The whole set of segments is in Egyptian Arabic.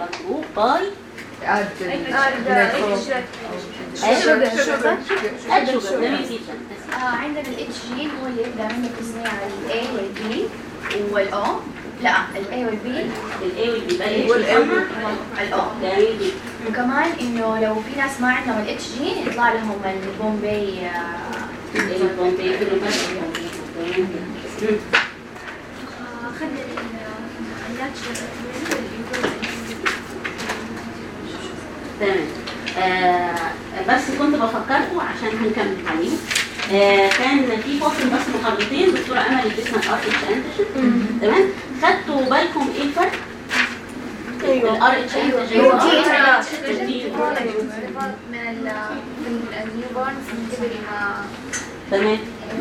blood group by add add sugar add sugar جميل جدا آه عندنا الاتش جين هو اللي يبدا منه تصنيع الاي والبي والاو لا الاي والبي الاي والبي بقى ايه وال A وال والاو جميل جدا وكمان انه لو في ناس ما عندهم الاتش جين يطلع لهم البومبي آه، البومبي كله بس جميل جدا. مم. أخذنا الناتشرال تمام آه بس كنت بفكركم عشان هنكمل عليه آه كان في فاصل بس محاضرتين دكتوره امل ادتنا الار اتش انتيجين تمام خدتوا بالكم ايه الفرق؟ الار اتش انتيجين بروتين. من ال النيو بورنز دليفري ما تمام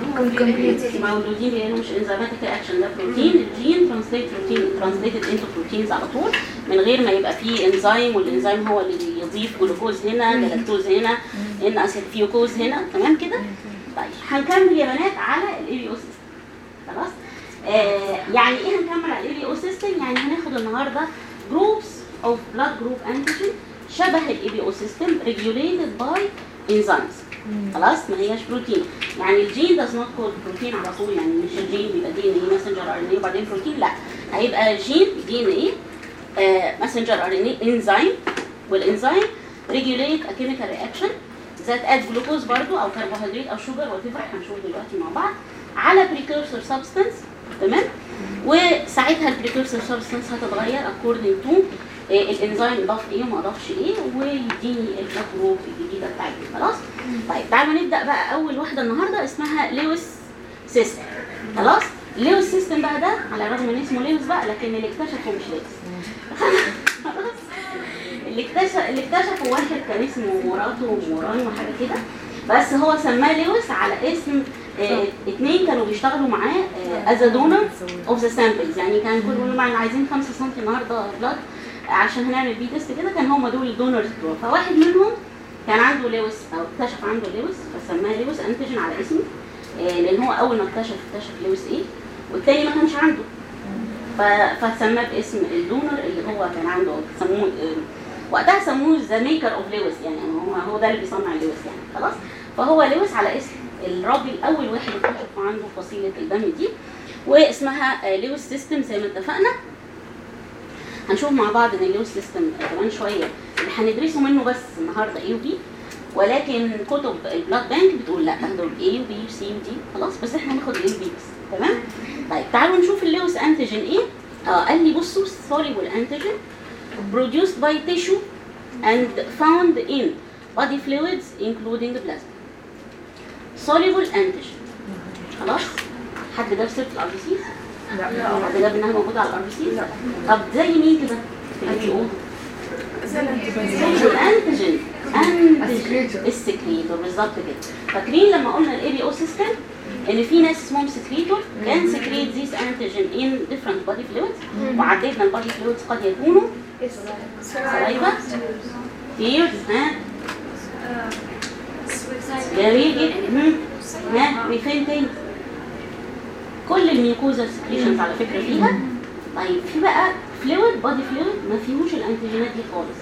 مولودين لانه مش انزيماتيك اكشن ده بروتين الجين ترانسليت بروتين ترانسليتد انتو بروتينز على طول من غير ما يبقى فيه انزيم والانزيم هو اللي يضيف جلوكوز هنا جلاكتوز هنا ان اسيتيوكوز هنا تمام كده طيب هنكمل يا بنات على الاي بي او سيستم خلاص آه يعني ايه هنكمل على الاي بي او سيستم يعني هناخد النهارده جروبس اوف بلاد جروب انتيجين شبه الاي بي او سيستم ريجوليتد باي انزيمز خلاص ما هياش بروتين يعني الجين does not code بروتين على طول يعني مش الجين بيبقى دي ان ايه ماسنجر ار ان ايه وبعدين بروتين لا هيبقى جين دي ان ايه ماسنجر ار ان ايه انزيم والانزيم regulate a chemical reaction that add glucose برضو او كربوهيدرات او شوجر وات هنشوف دلوقتي مع بعض على precursor substance تمام وساعتها البريكورسور سبستانس هتتغير according to آه، الانزيم اضاف ايه وما اضافش ايه ويديني البلاد جروب الجديده بتاعتي خلاص طيب تعالوا نبدا بقى اول واحده النهارده اسمها لويس سيستم خلاص لويس سيستم بقى ده على الرغم ان اسمه لويس بقى لكن اللي اكتشفه مش لويس خلاص اللي اكتشف اللي اكتشفه واحد كان اسمه مراته موران وحاجه كده بس هو سماه لويس على اسم آه اتنين كانوا بيشتغلوا معاه از دونر اوف ذا سامبلز يعني كان كل يقولوا معنا عايزين 5 سم النهارده بلاد عشان هنعمل بيه تيست كده كان هم دول الدونرز بتوعه فواحد منهم كان عنده لويس او اكتشف عنده لويس فسماه لويس انتيجين على اسمه آه، لان هو اول ما اكتشف اكتشف لويس ايه والتاني ما كانش عنده ف- فسماه باسم الدونر اللي هو كان عنده سموه آه، وقتها سموه ذا ميكر اوف لويس يعني هو هو ده اللي بيصنع لويس يعني خلاص فهو لويس على اسم الراجل اول واحد اكتشف عنده فصيله الدم دي واسمها آه، لويس سيستم زي ما اتفقنا هنشوف مع بعض ان اللويس سيستم كمان شويه اللي هندرسه منه بس النهارده اي وبي ولكن كتب البلاد بانك بتقول لا تاخدوا الاي وبي وسي ودي خلاص بس احنا هناخد الاي وبي بس تمام طيب تعالوا نشوف اللويس انتيجين ايه اه قال لي بصوا soluble antigen produced by tissue and found in body fluids including the plasma soluble antigen خلاص حد جاب سيره الار بي سي لا حد جاب انها موجوده على الار بي سي طب زي مين كده في الاي او الانتيجين انتيجين السكريتور بالظبط كده فاكرين لما قلنا الاي بي او سيستم ان في ناس اسمهم سكريتور كان سكريت ذيس انتيجين ان ديفرنت بودي فلويدز وعدينا البودي فلويدز قد يكونوا سلايفا تيرز ها جميل جدا مم. ها وفين تاني كل الميوكوزا سكريشنز على فكره فيها طيب في بقى فلويد بودي فلويد ما فيهوش الانتيجينات دي خالص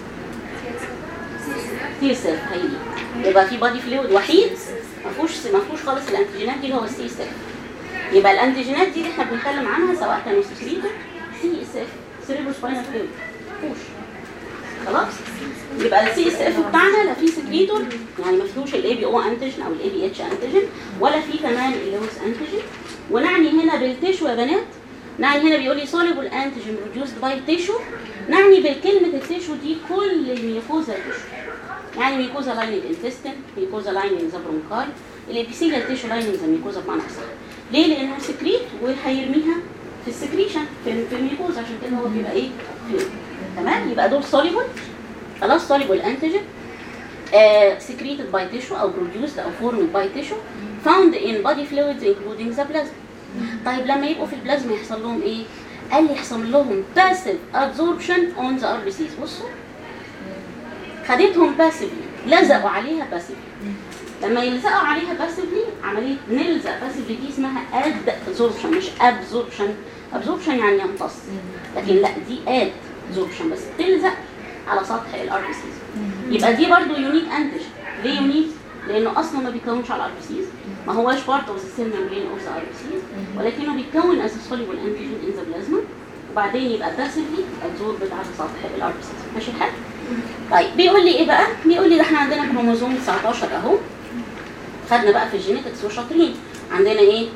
سي سيل هيجي يبقى في بودي فلويد وحيد ما فيهوش ما فيهوش خالص الانتيجينات دي اللي هو السي سيل يبقى الانتيجينات دي اللي احنا بنتكلم عنها سواء كانوا سكريتور سي اس اف سيريبرو سباينال فلويد فيهوش خلاص يبقى السي اس اف بتاعنا لا فيه سكريتور يعني ما فيهوش الاي بي او انتيجين او الاي بي اتش انتيجين ولا فيه كمان اللويس انتيجين ونعني هنا بالتيشو يا بنات نعني هنا بيقول لي soluble antigen produced by tissue نعني بالكلمة التيشو دي كل الميوكوزا تيشو يعني ميوكوزا لايننج انتستين ميوكوزا لايننج ذا برونكاي الابيثيليال تيشو لايننج ذا ميوكوزا بمعنى اصح ليه؟ لانه سكريت وهيرميها في السكريشن في, في الميوكوزا عشان كده هو بيبقى ايه؟ فلويد تمام يبقى دول soluble خلاص soluble antigen uh, secreted by tissue او produced او formed by tissue found in body fluids including the plasma طيب لما يبقوا في البلازما يحصل لهم ايه؟ قال لي يحصل لهم passive absorption on the RBCs بصوا خدتهم passively لزقوا عليها passively لما يلزقوا عليها passively عملية نلزق passively دي اسمها adsorption مش absorption absorption يعني يمتص لكن لا دي add ابزوربشن بس تلزق على سطح الار بي سيز يبقى دي برضو يونيك انتج ليه يونيك لانه اصلا ما بيتكونش على الار بي سيز ما هواش بارت اوف ذا سيل ميمبرين اوف ذا ار بي سيز ولكنه بيتكون از سوليبل انتيجين ان ذا بلازما وبعدين يبقى باسفلي ابزوربد على سطح الار بي سيز ماشي الحال طيب بيقول لي ايه بقى بيقول لي ده احنا عندنا كروموزوم 19 اهو خدنا بقى في الجينيتكس وشاطرين عندنا ايه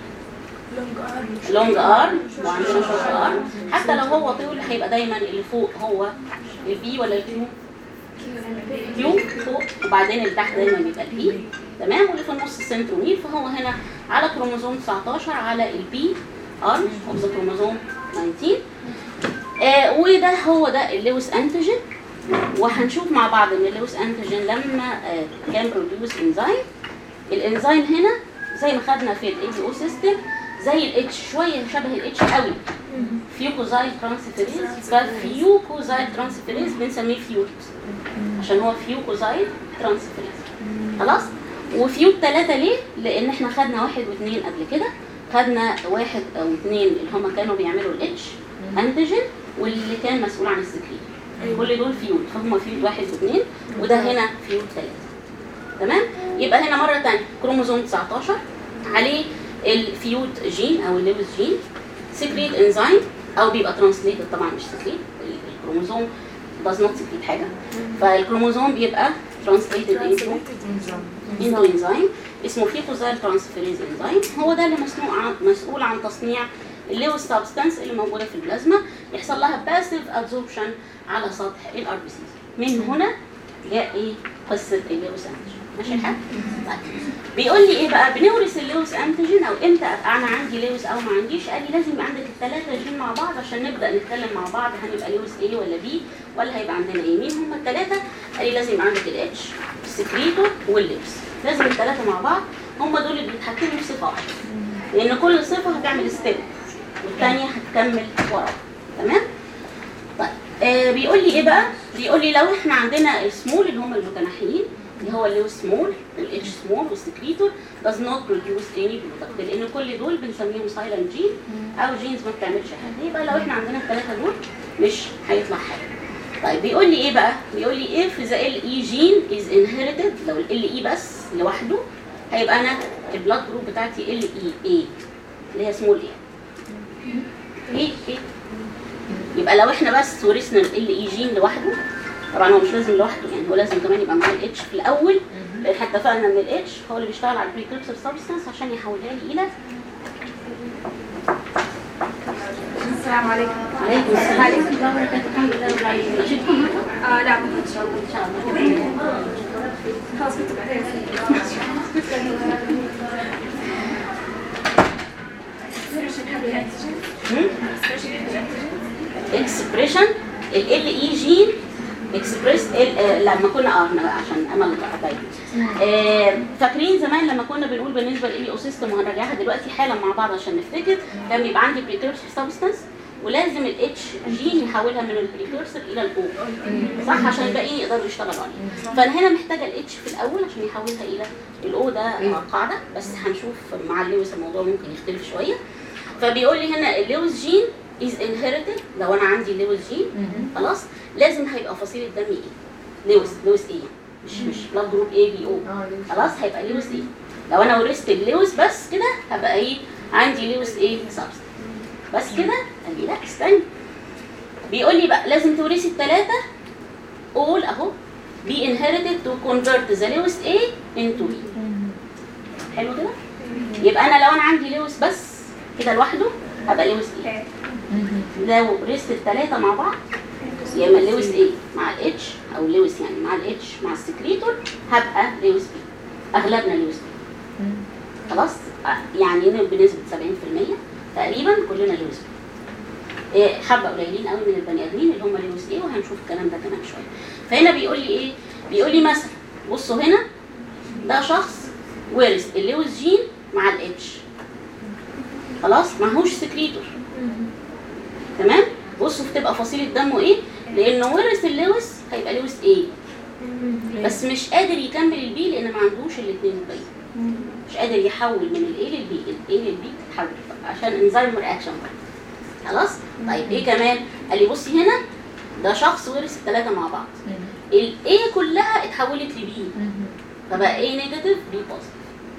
لونج ارم وعندنا شورت ارم حتى لو هو طول هيبقى دايما اللي فوق هو البي ولا الكيو كيو فوق وبعدين اللي تحت دايما بيبقى البي تمام واللي في النص السنترومير فهو هنا على كروموزوم 19 على البي ارم اوف ذا كروموزوم 19 آه وده هو ده اللويس انتيجين وهنشوف مع بعض ان اللويس انتيجين لما آه كان بروديوس انزيم الانزيم هنا زي ما خدنا في الاي او سيستم زي الاتش شويه شبه الاتش قوي فيوكوزايل ترانسفيريز فالفيوكوزايل ترانسفيريز بنسميه فيوت عشان هو فيوكوزايل ترانسفيريز خلاص وفيوت ثلاثة ليه؟ لأن احنا خدنا واحد واثنين قبل كده خدنا واحد أو اثنين اللي هما كانوا بيعملوا الاتش انتيجين واللي كان مسؤول عن السكرين كل دول فيوت فهم فيوت واحد واثنين وده هنا فيوت ثلاثة تمام؟ يبقى هنا مرة تانية كروموزوم 19 عليه الفيوت جين او الليبس جين سكريت انزيم او بيبقى ترانسليتد طبعا مش سكريت الكروموزوم does not secrete حاجه فالكروموزوم بيبقى ترانسليتد انتو انتو انزيم اسمه فيكوزايل ترانسفيريز انزيم هو ده اللي مسؤول عن مسؤول عن تصنيع الليوس سبستانس اللي موجوده في البلازما يحصل لها باسيف ابزوربشن على سطح الار بي سيز من هنا جاء ايه قصه الليوس انتيجين ماشي الحال؟ طيب بيقول لي ايه بقى بنورث الليوس انتيجين او امتى ابقى انا عندي ليوس او ما عنديش قال لي لازم يبقى عندك الثلاثه جين مع بعض عشان نبدا نتكلم مع بعض هنبقى ليوس ايه ولا بي ولا هيبقى عندنا ايه مين هم الثلاثه قال لي لازم يبقى عندك الاتش السكريتو والليوس لازم الثلاثه مع بعض هم دول اللي بيتحكموا في صفه واحده لان كل صفه هتعمل ستيب والثانيه هتكمل وراها تمام طيب آه بيقول لي ايه بقى بيقول لي لو احنا عندنا السمول اللي هم المتناحيين اللي هو اللي هو سمول الاتش سمول والسكريتور does not produce any product لان كل دول بنسميهم سايلنت جين او جينز ما بتعملش حاجه يبقى لو احنا عندنا الثلاثه دول مش هيطلع حاجه طيب بيقول لي ايه بقى بيقول لي if the LE gene is inherited لو ال LE بس لوحده هيبقى انا البلاد جروب بتاعتي LE A اللي هي سمول A ايه ايه يبقى لو احنا بس ورثنا ال LE جين لوحده طبعا هو مش لازم لوحده يعني هو لازم كمان يبقى معاه الاتش في الاول لان احنا اتفقنا ان الاتش هو اللي بيشتغل على البريكورسور سبستانس عشان يحولها لي الى السلام عليكم عليكم السلام عليكم السلام وبركاته الحمد لله رب العالمين اشوفكم هنا آه لا ان شاء الله ان شاء الله خلاص كنت بعدين اكسبريشن ال ال اي جين اكسبريس لما كنا اه احنا عشان امل باين آه فاكرين زمان لما كنا بنقول بالنسبه للاي او سيستم وهنراجعها دلوقتي حالا مع بعض عشان نفتكر كان بيبقى عندي بريكورسور سبستانس ولازم الاتش جين يحولها من البريكورسور الى الاو صح عشان الباقيين يقدروا يشتغلوا عليه فانا هنا محتاجه الاتش في الاول عشان يحولها الى الاو ده آه، قاعده بس هنشوف مع اللويس الموضوع ممكن يختلف شويه فبيقول لي هنا اللويس جين is inherited لو انا عندي لويس جين خلاص لازم هيبقى فصيله دم ايه لويس لويس ايه مش مش بلاد جروب اي بي او خلاص هيبقى لويس ايه لو انا ورثت اللويس بس كده هبقى ايه عندي لويس ايه سبستانس بس كده قال لي لا استنى بيقول لي بقى لازم تورثي الثلاثه all اهو be inherited to convert the lewis A into B حلو كده يبقى انا لو انا عندي لويس بس كده لوحده هبقى لويس ايه لو رست الثلاثه مع بعض يا اما لويس ايه مع الاتش او لويس يعني مع الاتش مع السكريتور هبقى لويس بي اغلبنا لويس بي خلاص آه، يعني بنسبه 70% تقريبا كلنا لويس بي إيه، حبه قليلين قوي من البني ادمين اللي هم لويس ايه وهنشوف الكلام ده كمان شويه فهنا بيقول لي ايه بيقول لي مثلا بصوا هنا ده شخص ورث اللويس جين مع الاتش خلاص معهوش سكريتور تمام بصوا بتبقى فصيله دمه ايه لانه ورث اللويس هيبقى لويس ايه بس مش قادر يكمل البي لان ما عندوش الاثنين الباقيين مش قادر يحول من الاي للبي الاي للبي تتحول عشان انزيم رياكشن خلاص طيب ايه كمان قال لي بصي هنا ده شخص ورث الثلاثه مع بعض الاي كلها اتحولت لبي فبقى ايه نيجاتيف بي بوزيتيف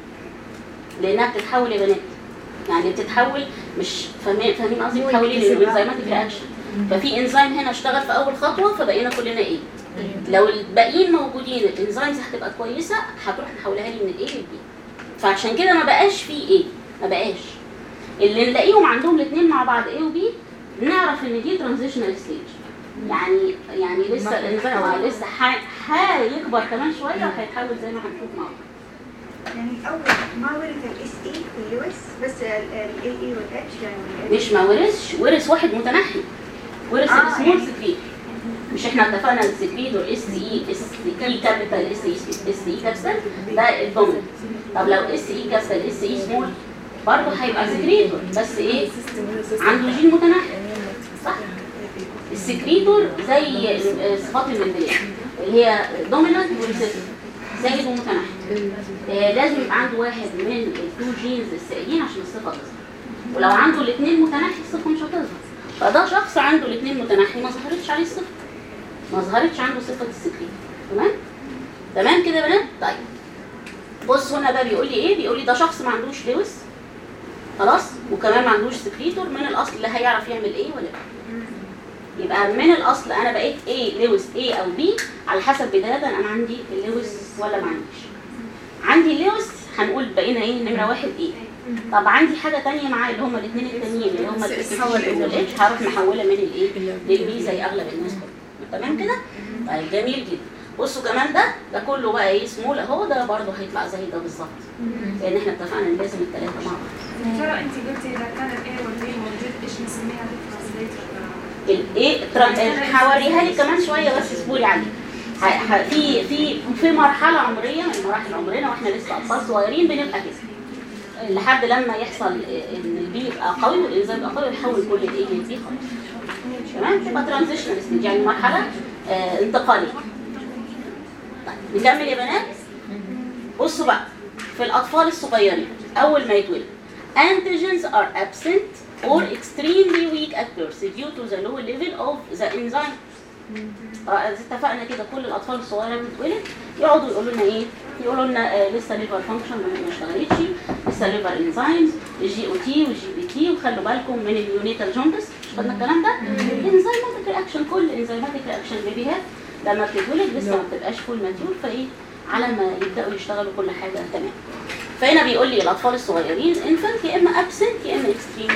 لانها بتتحول يا بنات يعني بتتحول مش فاهمين فاهمين قصدي بتتحول ايه للانزيماتيك رياكشن ففي انزيم هنا اشتغل في اول خطوه فبقينا كلنا ايه لو الباقيين موجودين الانزيمز هتبقى كويسه هتروح نحولها لي من الاي للبي فعشان كده ما بقاش في ايه ما بقاش اللي نلاقيهم عندهم الاثنين مع بعض ايه وبي نعرف ان دي ترانزيشنال ستيج يعني يعني لسه الانزيم آه، لسه ح- هيكبر كمان شويه وهيتحول زي ما هنشوف مع بعض يعني اول ما ورث الاس اي واللويس بس الاي اي والاتش يعني مش ما ورثش ورث واحد متنحي ورث آه، السمول يعني- سكريت مش احنا اتفقنا السكريت والاس اي اس اي كابيتال اس اي اس اي كابيتال ده الدوميننت طب لو اس اي كابيتال اس اي سمول برضه هيبقى سكريتور بس ايه عنده جين متنحي صح السكريتور زي صفات المندليه اللي هي دومينانت وريسيسيف زايد ومتنحي آه لازم يبقى عنده واحد من التو جينز السائدين عشان الصفه تظهر ولو عنده الاثنين متناحي الصفه مش هتظهر فده شخص عنده الاثنين متناحي ما ظهرتش عليه الصفه ما ظهرتش عنده صفه السكريت تمام تمام كده يا بنات طيب بص هنا بقى بيقول لي ايه بيقول لي ده شخص ما عندوش لويس خلاص وكمان ما عندوش سكريتور من الاصل لا هيعرف يعمل ايه ولا ايه يبقى من الاصل انا بقيت ايه لويس ايه او بي على حسب بدايه انا عندي اللويس ولا ما عنديش عندي لويس هنقول بقينا ايه نمره واحد ايه طب عندي حاجه تانية معاه اللي هم الاثنين التانيين اللي هم الاس والاتش هروح محوله من الايه للبي زي اغلب الناس كلها تمام كده طيب جميل جدا بصوا كمان ده ده كله بقى ايه سمول اهو ده برضه هيطلع زي ده بالظبط لان احنا اتفقنا ان لازم الثلاثه مع بعض ترى انت قلتي اذا كان الاي والبي موجود ايش نسميها بالترانسليتر الايه هوريها لك كمان شويه بس اصبري عليها ه- ه- في في في مرحله عمريه من مراحل عمرنا واحنا لسه اطفال صغيرين بنبقى كده لحد لما يحصل ان البي يبقى قوي والانزيم يبقى قوي ويحول كل الايه للبي خلاص تمام تبقى ترانزيشنال ستيج يعني مرحله آه انتقاليه طيب نكمل يا بنات بصوا بقى في الاطفال الصغيرين اول ما يتولد antigens are absent or extremely weak at birth due to the low level of the enzyme آه، اتفقنا كده كل الاطفال الصغيره بتتولد يقعدوا يقولوا لنا ايه يقولوا لنا آه لسه ليفر فانكشن ما اشتغلتش لسه ليفر انزيمز الجي او تي والجي بي تي وخلوا بالكم من اليونيتال جوندس مش خدنا الكلام ده انزيماتيك رياكشن كل انزيماتيك رياكشن بيبيهات لما بتتولد لسه ما بتبقاش فول ماتيور فايه على ما يبداوا يشتغلوا كل حاجه تمام فهنا بيقول لي الاطفال الصغيرين انفنت يا اما ابسنت يا اما اكستريم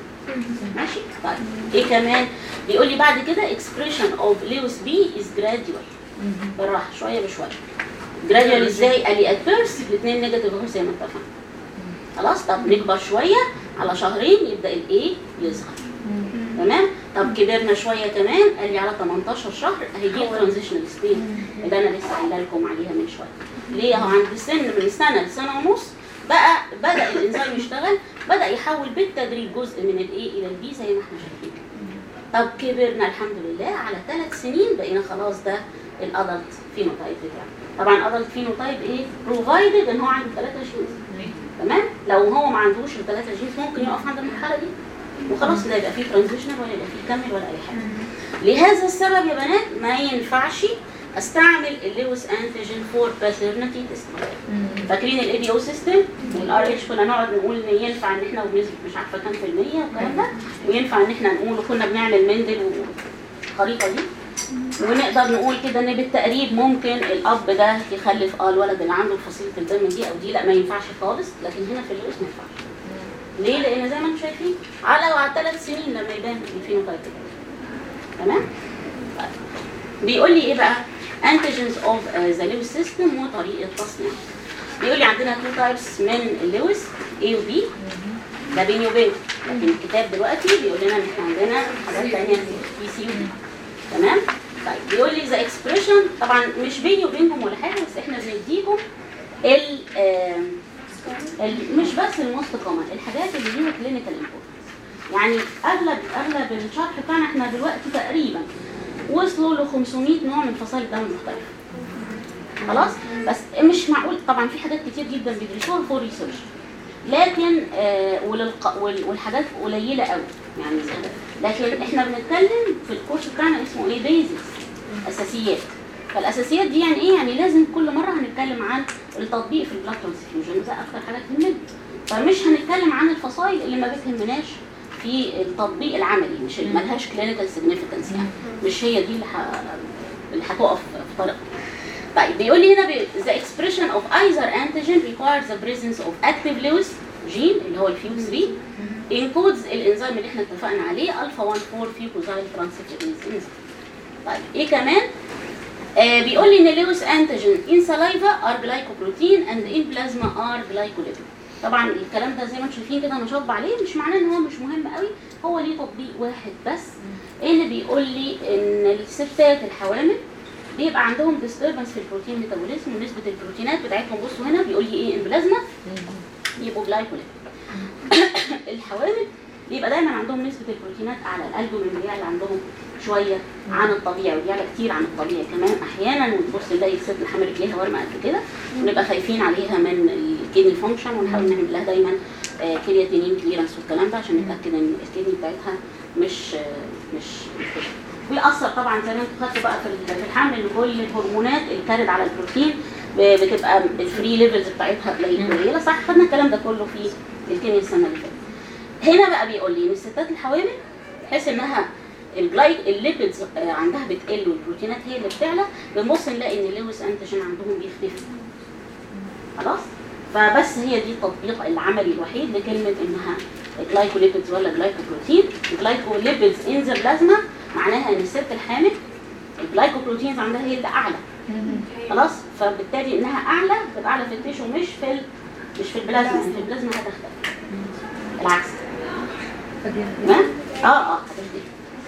ماشي طيب ايه كمان بيقول لي بعد كده expression of Lewis B is gradual بالراحه شويه بشويه gradual ازاي قال لي at birth الاثنين نيجاتيف اهو زي ما اتفقنا خلاص طب نكبر شويه على شهرين يبدا الايه يظهر تمام طب كبرنا شويه كمان قال لي على 18 شهر هيجي ترانزيشنال ستيج اللي انا لسه قايله لكم عليها من شويه ليه اهو عند السن من سنه لسنه ونص بقى بدا الانزيم يشتغل بدا يحول بالتدريج جزء من الايه الى البي زي ما احنا شايفين طب كبرنا الحمد لله على ثلاث سنين بقينا خلاص ده الادلت فينوتايب بتاعه طبعا ادلت فينوتايب ايه بروفايدد ان هو عنده ثلاثه جينز تمام لو هو ما عندوش الثلاثه جينز ممكن يقف عند المرحله دي وخلاص لا يبقى فيه ترانزيشنال ولا يبقى فيه كامل ولا اي حاجه لهذا السبب يا بنات ما ينفعش استعمل اللويس انتيجين فور باترنتي تيست فاكرين الاي بي او سيستم والار اتش كنا نقعد نقول ان ينفع ان احنا وبنسبه مش عارفه كام في الميه والكلام ده وينفع ان احنا نقول وكنا بنعمل مندل والخريطه دي ونقدر نقول كده ان بالتقريب ممكن الاب ده يخلف اه الولد اللي عنده فصيله الدم دي او دي لا ما ينفعش خالص لكن هنا في اللويس ما ينفعش ليه؟ لان زي ما انتم شايفين على وعلى ثلاث سنين لما يبان الفينوتايب بتاعه. تمام؟ طيب. بيقول لي ايه بقى؟ antigens of uh, the Lewis system وطريقه تصنيعه. بيقول لي عندنا two types من اللويس A و B ده بيني وبينه لكن الكتاب دلوقتي بيقول لنا ان احنا عندنا حاجات ثانيه في سي و D تمام؟ طيب بيقول لي ذا اكسبريشن طبعا مش بيني وبينكم ولا حاجه بس احنا بنديكم ال آه، ال- مش بس الموست كومن الحاجات اللي ليها كلينيكال امبورتنس يعني اغلب اغلب الشرح بتاعنا احنا دلوقتي تقريبا وصلوا ل 500 نوع من فصائل الدم المختلفه خلاص بس مش معقول طبعا في حاجات كتير جدا بيدرسوها فور ريسيرش لكن آه وللق... وال- والحاجات قليله قوي يعني لكن احنا بنتكلم في الكورس بتاعنا اسمه ايه بيزكس اساسيات فالاساسيات دي يعني ايه يعني لازم كل مره هنتكلم عن التطبيق في البلاد ترانسفيوجن ده اكتر حاجه تهمنا فمش هنتكلم عن الفصائل اللي ما بتهمناش في التطبيق العملي مش اللي ملهاش كلينيكال سيجنيفيكانس يعني مش هي دي اللي ه... اللي هتقف في طريقنا طيب بيقول لي هنا بي- the expression of either antigen requires the presence of active Lewis gene اللي هو الفيو 3 encodes الانزيم اللي احنا اتفقنا عليه الفا 1 4 فيوكوزايل ترانسفيريز انزيم طيب ايه كمان آه بيقول لي ان لويس انتيجين in saliva are glycoprotein and in plasma are glycolipid طبعا الكلام ده زي ما انتم شايفين كده انا شاطبه عليه مش معناه ان هو مش مهم قوي هو ليه تطبيق واحد بس ان بيقول لي ان الستات الحوامل بيبقى عندهم disturbance في البروتين ميتابوليزم ونسبه البروتينات بتاعتهم بصوا هنا بيقول لي ايه البلازما يبقوا جلايكوليبيد الحوامل بيبقى دايما عندهم نسبه البروتينات اعلى الالبومين بيعلى عندهم شويه عن الطبيعي وبيعلى كتير عن الطبيعي كمان احيانا ونبص نلاقي الست الحامل رجليها ورمه قد كده ونبقى خايفين عليها من الكيدني فانكشن ونحاول نعمل لها دايما كرياتينين كليرنس والكلام ده عشان نتاكد ان الكيدني بتاعتها مش آه، مش مش كده. ويأثر طبعا زي ما انتم خدتوا بقى في ال- في الحمل ان كل الهرمونات اللي كانت على البروتين ب- بتبقى الفري ليفلز بتاعتها قليل- قليله صح خدنا الكلام ده كله في الكيمياء السنه اللي فاتت هنا بقى بيقول لي ان الستات الحوامل بحيث انها الجلايك الليبيدز آه، عندها بتقل والبروتينات هي اللي بتعلى بنبص نلاقي ان اللويس انتيجين عندهم بيختفي خلاص فبس هي دي التطبيق العملي الوحيد لكلمه انها جلايكوليبيدز ولا جلايكوبروتين جلايكوليبيدز ان ذا بلازما معناها ان الست الحامل الجلايكوبروتينز عندها هي اللي اعلى خلاص فبالتالي انها اعلى بتبقى اعلى في التيشو مش في ال... مش في البلازما في البلازما هتختلف العكس تمام اه اه هتختلف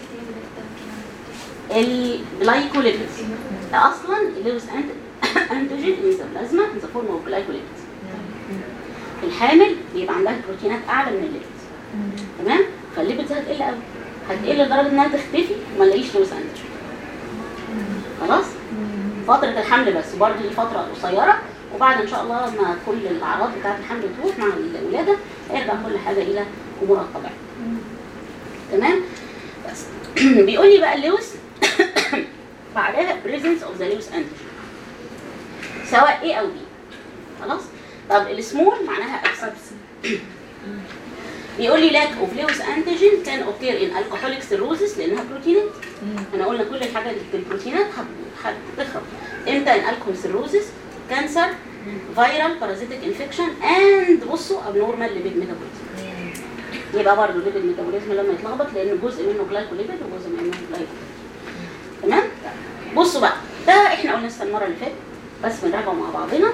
الجلايكوليبيدز ده اصلا اللويس انتوجين ان ذا بلازما ان ذا فورم اوف جلايكوليبيدز الحامل بيبقى عندها بروتينات اعلى من الليبيدز تمام فالليبيدز هتقل قوي هتقل لدرجه انها تختفي وما نلاقيش لويس انتوجين خلاص فترة الحمل بس برضه دي فترة قصيرة وبعد ان شاء الله ما كل الاعراض بتاعة الحمل تروح مع الولادة هيرجع كل حاجة الى امورها الطبيعية تمام بس بيقول لي بقى اللويس بعدها presence of the Lewis antigen سواء A او B خلاص طب السمول معناها absence بيقول لي lack of Lewis antigen can occur in alcoholic cirrhosis لانها بروتينات احنا قلنا كل الحاجات اللي في البروتينات هت- هتخرب امتى ان الكحول سيروزس كانسر فيرال بارازيتيك انفكشن اند بصوا ابنورمال ليبيد ميتابوليزم يبقى برضه الليبيد ميتابوليزم لما يتلخبط لان جزء منه جلايكوليبيد وجزء منه جلايكوليبيد تمام بصوا بقى ده احنا قلنا لسه المره اللي فاتت بس بنراجعه مع بعضنا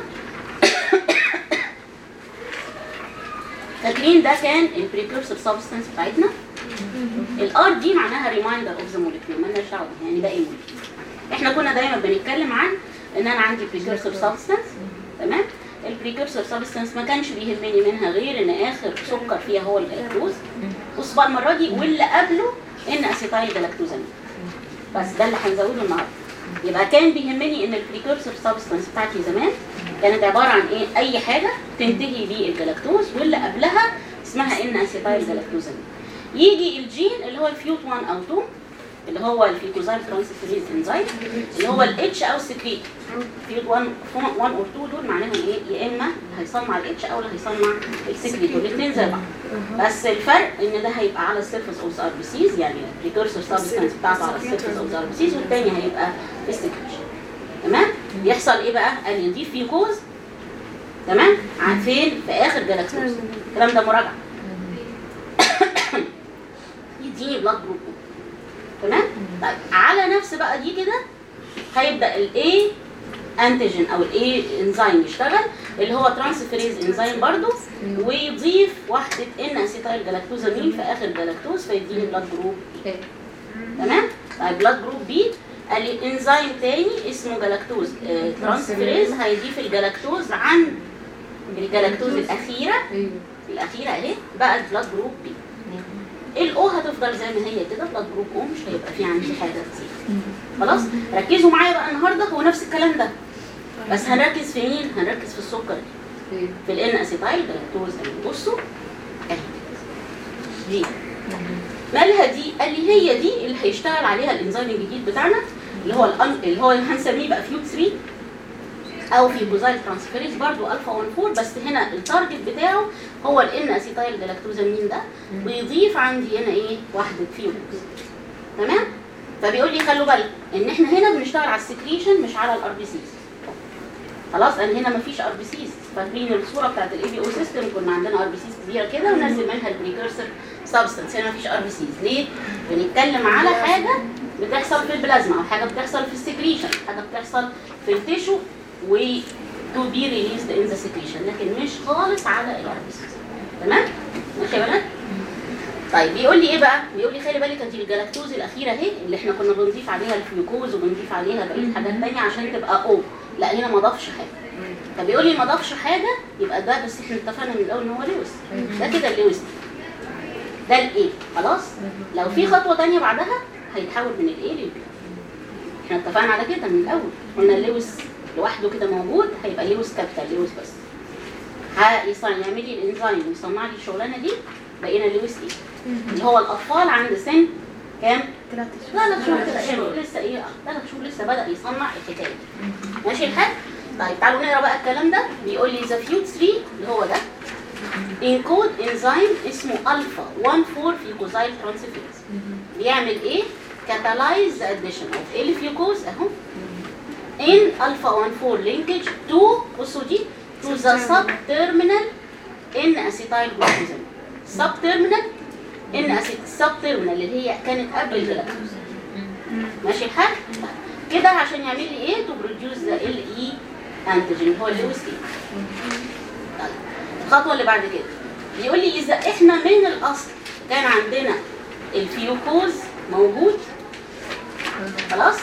فاكرين ده كان البريكورسور سبستانس بتاعتنا الار دي معناها ريمايندر اوف ذا موليكيول مالناش دعوه بيها، يعني باقي موليكيول احنا كنا دايما بنتكلم عن ان انا عندي بريكورسور سبستانس تمام البريكورسور سبستانس ما كانش بيهمني منها غير ان اخر سكر فيها هو الجلاكتوز بص بقى المره دي واللي قبله ان اسيتايل جلاكتوزامين بس ده اللي هنزوده النهارده يبقى كان بيهمني ان البريكورسور سبستانس بتاعتي زمان كانت عباره عن ايه اي حاجه تنتهي بالجلاكتوز واللي قبلها اسمها ان اسيتايل جلاكتوزامين يجي الجين اللي هو الفيوت 1 او 2 اللي هو الفيتوزايل ترانسفيريز انزايم اللي هو الاتش او السكريت فيوت 1 1 اور 2 دول معناهم ايه يا اما هيصنع الاتش او اللي هيصنع السكريت والاثنين زي بعض بس الفرق ان ده هيبقى على السيرفس اوف ار بي سيز يعني البريكورسور سبستانس بتاعته على السيرفس اوف ار بي سيز والثاني هيبقى السكريشن تمام يحصل ايه بقى قال يضيف فيه كوز تمام عن فين في اخر جلاكتوز الكلام ده مراجعه يديني بلاد جروب تمام طيب على نفس بقى دي كده هيبدا الاي انتيجين او الاي انزيم يشتغل اللي هو ترانسفيريز انزيم برضو ويضيف وحده ان اسيتايل جلاكتوزامين في اخر جلاكتوز فيديني بلاد جروب تمام طيب بلاد جروب بي قال لي انزيم تاني اسمه جلاكتوز آه ترانسفيريز هيضيف الجلاكتوز عن الجلاكتوز الاخيره الاخيره اهي بقت بلاد جروب بي الاو هتفضل زي ما هي كده بلاد جروب او مش هيبقى في عندي حاجه كتير خلاص ركزوا معايا بقى النهارده هو نفس الكلام ده بس هنركز في مين هنركز في السكر دي في الان اسيتايل جلاكتوز اهي بصوا اهي دي مالها دي قال لي هي دي اللي هيشتغل عليها الانزيم الجديد بتاعنا اللي هو الأن... اللي هو هنسميه بقى فيوت 3 او في بوزايل ترانسفيريز برضو الفا 14 بس هنا التارجت بتاعه هو الان اسيتايل جلاكتوزامين ده ويضيف عندي هنا ايه واحده فيوكس تمام فبيقول لي خلوا بالكم ان احنا هنا بنشتغل على السكريشن مش على الار بي سيز خلاص انا هنا مفيش ار بي سيز فاكرين الصوره بتاعت الاي بي او سيستم كنا عندنا ار بي سيز كبيره كده وننزل منها البريكورسر سبستنس هنا مفيش ار بي سيز ليه؟ بنتكلم على حاجه بتحصل في البلازما او حاجه بتحصل في السكريشن حاجه بتحصل في التيشو و to be released in the secretion لكن مش خالص على الار بي سيز تمام؟ ماشي يا بنات؟ طيب بيقول لي ايه بقى؟ بيقول لي خلي بالك انت الجلاكتوز الاخيره اهي اللي احنا كنا بنضيف عليها الفلوكوز وبنضيف عليها بقيه حاجات تانية عشان تبقى او لا هنا ما ضافش حاجه فبيقول لي ما ضافش حاجه يبقى ده بس احنا اتفقنا من الاول ان هو لويس ده كده اللويس ده الايه خلاص لو في خطوه تانية بعدها هيتحول من الايه للبي احنا اتفقنا على كده من الاول قلنا اللويس لوحده كده موجود هيبقى لويس كابيتال لويس بس هيصنع يعمل لي الانزيم ويصنع لي الشغلانه دي بقينا لويس ايه اللي هو الاطفال عند سن كام؟ ثلاثة ثلاث شهور كده يعني لسه ايه ثلاث شهور لسه بدأ يصنع الحكايه دي. ماشي الحال؟ طيب تعالوا نقرا بقى الكلام ده بيقول لي ذا فيوت 3 اللي هو ده انكود انزيم اسمه الفا 14 فيوكوزايل ترانسفيرز بيعمل ايه؟ catalyze the addition of الفيوكوز اهو in alpha 14 linkage to بصوا دي to the sub-terminal in acetyl glucosamine sub-terminal ان سب تيرمينال اللي هي كانت قبل الجلاكتوز ماشي الحال كده عشان يعمل لي ايه تو بروديوس ذا ال اي انتيجين هو اللي هو سي طيب الخطوه اللي بعد كده بيقول لي اذا احنا من الاصل كان عندنا الفيوكوز موجود خلاص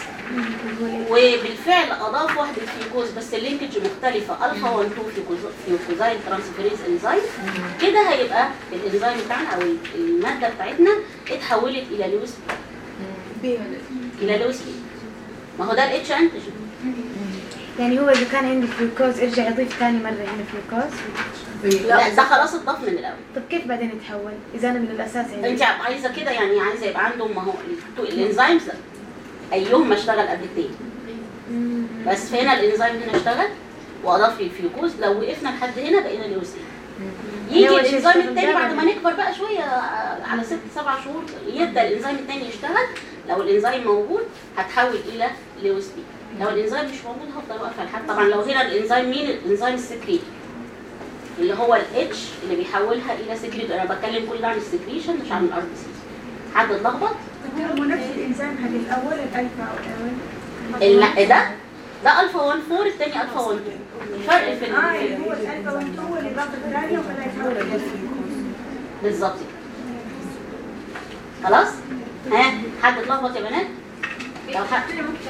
وبالفعل اضاف واحده فيوكوز بس اللينكج مختلفه الفا 1 2 فيوكوزايل ترانسفيريز انزيم كده هيبقى الانزيم بتاعنا او الماده بتاعتنا اتحولت الى لويس الى لويس بي ما هو ده الاتش انتيجين يعني هو اذا كان عندي فلوكوز ارجع يضيف ثاني مره هنا فلوكوز لا ده خلاص اتضاف من الاول طب كيف بعدين يتحول اذا انا من الاساس يعني انت عايزه كده يعني عايزه يبقى عندهم ما هو الانزيمز ايهم ما اشتغل قبل التاني بس فهنا الانزيم هنا اشتغل واضاف لي الفيوكوز لو وقفنا لحد هنا بقينا لويس يجي اللي هو شيء الانزيم استخدام التاني بعد دائما. ما نكبر بقى شويه آه، على ست سبع شهور يبدا الانزيم التاني يشتغل لو الانزيم موجود هتحول الى لويس بي لو الانزيم مش موجود هفضل واقفه لحد طبعا لو هنا الانزيم مين الانزيم السكريت اللي هو الاتش اللي بيحولها الى سكريت انا بتكلم كل ده عن السكريشن مش عن الار بي سي حد اتلخبط هو نفس الانزيم حق الاول الالفا والاول ال- ده ده الفا 1 4 الثاني الفا 1 2 الفرق في اه ال- يعني هو الالفا 1 2 اللي ضاف الثانيه وخلاه يتحول الى بالظبط كده. خلاص ها حد اتلخبط يا بنات لو حد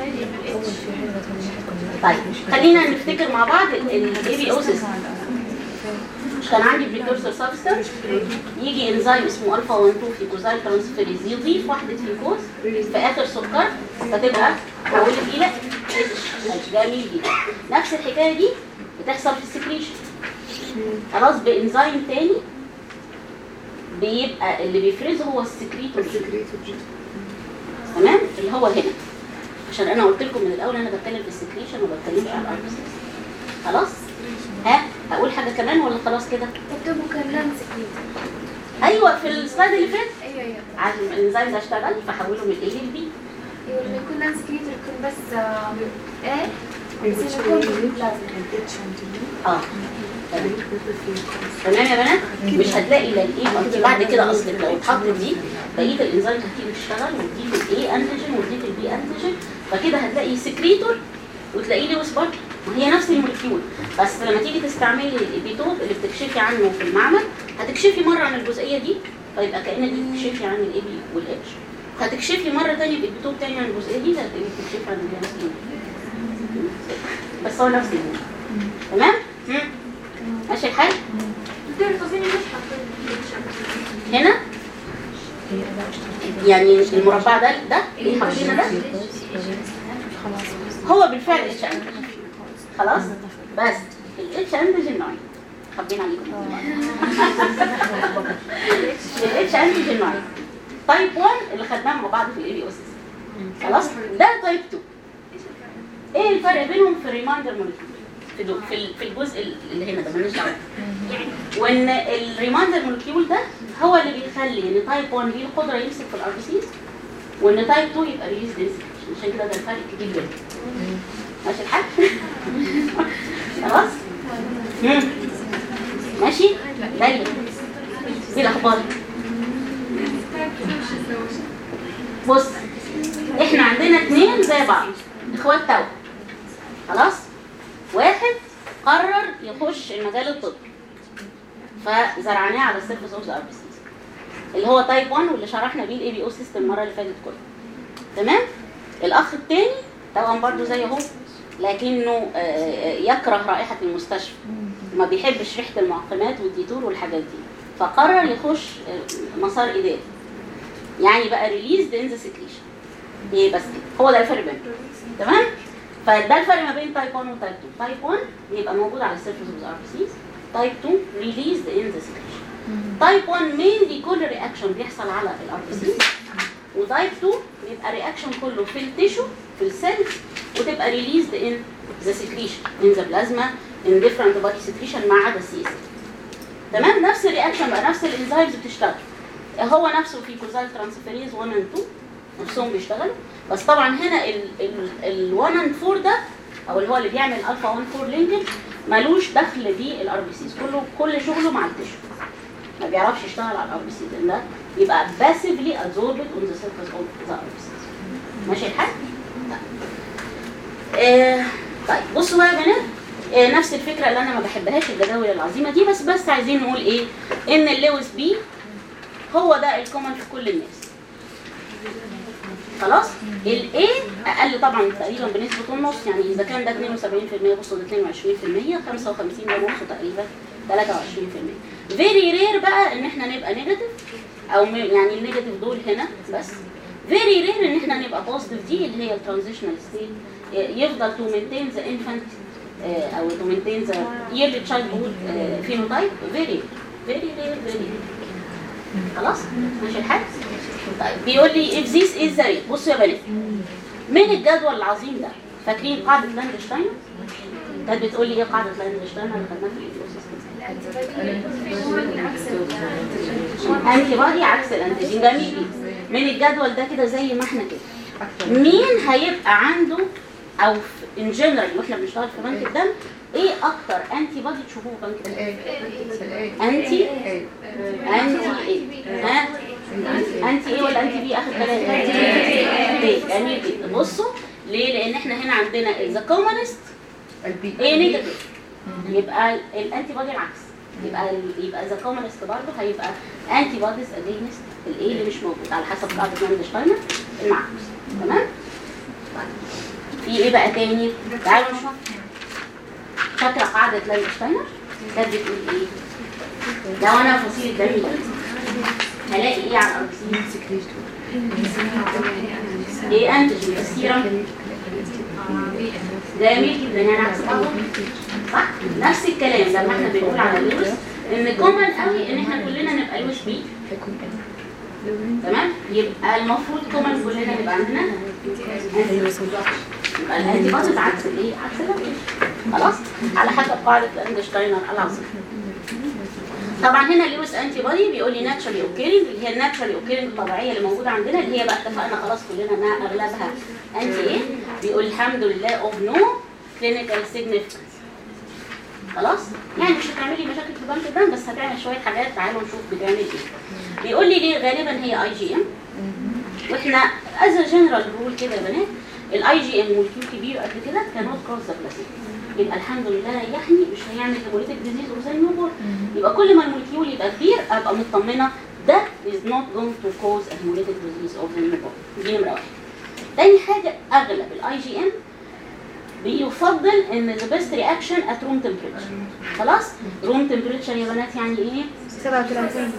طيب خلينا نفتكر مع بعض الاي بي او سيستم مش كان عندي بريكورسور سبستانس يجي انزيم اسمه الفا 1 2 فيكوزايل ترانسفيريز يضيف واحده فيكوز في اخر سكر فتبقى تحولت الى اتش جميل جدا نفس الحكايه دي بتحصل في السكريشن خلاص بانزيم تاني بيبقى اللي بيفرزه هو السكريتور تمام اللي هو هنا عشان انا قلت لكم من الاول انا بتكلم في السكريشن وما بتكلمش على الار خلاص ها اقول حاجه كمان ولا خلاص كده اكتبوا كلام سكريت ايوه في السلايد اللي فات ايوه ايوه عشان الانزيم ده اشتغل فحوله من الاي للبي ايوه لما يكون نان سكريت يكون بس آه، ايه بس إنه يكون في البلازما اه تمام تمام يا بنات مش هتلاقي الا الايه ما انت بعد كده اصلك لو اتحطت دي بقيه الانزيم هتيجي تشتغل وتضيف الاي انتيجين وتضيف البي انتيجين فكده هتلاقي سكريتور وتلاقيه لويس برضه وهي نفس المولكيول بس لما تيجي تستعملي الابيتوب اللي بتكشفي عنه في المعمل هتكشفي مره عن الجزئيه دي فيبقى كأن دي بتكشفي عن الاي بي والاتش هتكشفي مره ثانيه بالابيتوب تاني عن الجزئيه دي هتبقي بتكشفي عن الجزئيه بس هو نفس الموضوع تمام؟ مم. ماشي الحال؟ دكتور قصدي مش حاطين هنا يعني المربع ده ده اللي حاطينه ده هو بالفعل اتش انتيجين خلاص بس الاتش انتيجين نوعين حابين عليكم الاتش انتيجين نوعين تايب 1 اللي خدناه مع بعض في الاي بي او سيستم خلاص ده تايب 2 ايه الفرق بينهم في الريمايندر مولكيول في دول في ال- في الجزء اللي هنا ده مالناش دعوه وان الريمايندر مولكيول ده هو اللي بيخلي ان تايب 1 ليه القدره يمسك في الار بي سيز وان تايب 2 يبقى ريليز عشان كده ده الفرق كبير جدا ماشي الحال خلاص مم. ماشي دايما ايه الاخبار بص احنا عندنا اتنين زي بعض اخوات توأم خلاص واحد قرر يخش المجال الطبي فزرعناه على السيرفس اوف ذا ار بي سيز اللي هو تايب 1 واللي شرحنا بيه الاي بي او سيستم المره اللي فاتت كلها تمام الاخ التاني توأم برضو زي اهو لكنه آه، آه، يكره رائحه المستشفى ما بيحبش ريحه المعقمات والديتور والحاجات دي فقرر يخش آه، مسار اداري يعني بقى ريليز ان ذا سكريشن ايه بس كده هو ده الفرق بينهم تمام فده الفرق ما بين تايب 1 وتايب 2 تايب 1 بيبقى موجود على السيرفيس اوف ار بي سيز تايب 2 ريليز ان ذا سكريشن تايب 1 مينلي كل رياكشن بيحصل على الار بي سيز وتايب 2 بيبقى رياكشن كله في التيشو في السيلز وتبقى ريليزد ان ذا سكريشن ان ذا بلازما ان ديفرنت بادي سكريشن ما عدا السي اس تمام نفس الرياكشن بقى نفس الانزيمز بتشتغل هو نفسه في كوزال ترانسفيريز 1 and 2 نفسهم بيشتغلوا بس طبعا هنا ال 1 and 4 ده او اللي هو اللي بيعمل الفا 1 4 لينكج ملوش دخل بالار بي سيز كله كل شغله مع التيشو ما بيعرفش يشتغل على الار بي سيز لان ده يبقى باسفلي ابزوربد اون ذا سيرفيس اوف ذا ار بي سيز ماشي الحال؟ طيب. آه طيب بصوا بقى يا بنات آه نفس الفكره اللي انا ما بحبهاش الجداول العظيمه دي بس بس عايزين نقول ايه ان اللويس بي هو ده الكومن في كل الناس خلاص الاي اقل طبعا تقريبا بنسبه النص يعني اذا كان ده 72% بصوا ده 22% 55 ده نصه تقريبا 23% فيري رير بقى ان احنا نبقى نيجاتيف او م- يعني النيجاتيف دول هنا بس فيري رير ان احنا نبقى بوزيتيف دي اللي هي الترانزيشنال ستيت يفضل تو مينتين ذا انفانت او تو مينتين ذا ييرلي تشايلد هود فينوتايب فيري فيري رير فيري خلاص ماشي الحال طيب بيقول لي if this is the rate بصوا يا بنات من الجدول العظيم ده فاكرين قاعده لاندشتاين كانت بتقول لي ايه قاعده لاندشتاين اللي خدناها في الانتي بادي عكس الانتيجين جميل جدا. من الجدول ده كده زي ما احنا كده مين هيبقى عنده او ان جنرال واحنا بنشتغل في بنك الدم ايه اكتر انتي بادي تشوفوه في بنك الدم انتي انتي ايه ها انتي ايه ولا انتي بي اخر ثلاثة ايه جميل جدا بصوا ليه لان احنا هنا عندنا ذا كومنست ايه نيجاتيف يبقى الانتي بادي العكس يبقى ال- يبقى ذا كومنست برضه هيبقى انتي باديز اجينست الايه اللي مش موجود على حسب قاعده لاندشتاينر المعكوس تمام طيب. في ايه بقى تاني تعالوا نشوف فاكره قاعده لاندشتاينر كانت بتقول ايه لو انا فصيل دمي هلاقي ايه على الارسين ايه انتيجين السيرم جميل جدا يعني عكس بعضه صح نفس الكلام لما احنا بنقول على اللوز ان كومن قوي ان احنا كلنا نبقى لوز بي تمام يبقى المفروض كومن كلنا نبقى عندنا يبقى الانتي بوديز عكس الايه عكس الانتيجين خلاص على حسب قاعده اندشتاينر العظيم طبعا هنا اللويس انتي بودي بيقول لي ناتشرالي اوكيرنج اللي هي الناتشرالي اوكيرنج الطبيعيه اللي موجوده عندنا اللي هي بقى اتفقنا خلاص كلنا انها اغلبها انتي ايه بيقول الحمد لله اوف نو كلينيكال سيجنيفيكانس خلاص يعني مش هتعملي مشاكل في بنك الدم بس هتعمل شويه حاجات تعالوا نشوف بتعمل ايه بيقول لي ليه غالبا هي اي جي ام واحنا از جنرال رول كده يا بنات الاي جي ام مولكيول كبير قد كده كانوت كروس ذا بلاسيبو يبقى الحمد لله ريحني مش هيعمل هيموليتيك ديزيز اور زي نوبل يبقى كل ما المولكيول يبقى كبير ابقى مطمنه ده is not going to cause a hemolytic disease of the newborn دي نمره واحد تاني حاجه اغلب الاي جي ام بيفضل ان the best reaction at room temperature خلاص room temperature يا بنات يعني ايه 37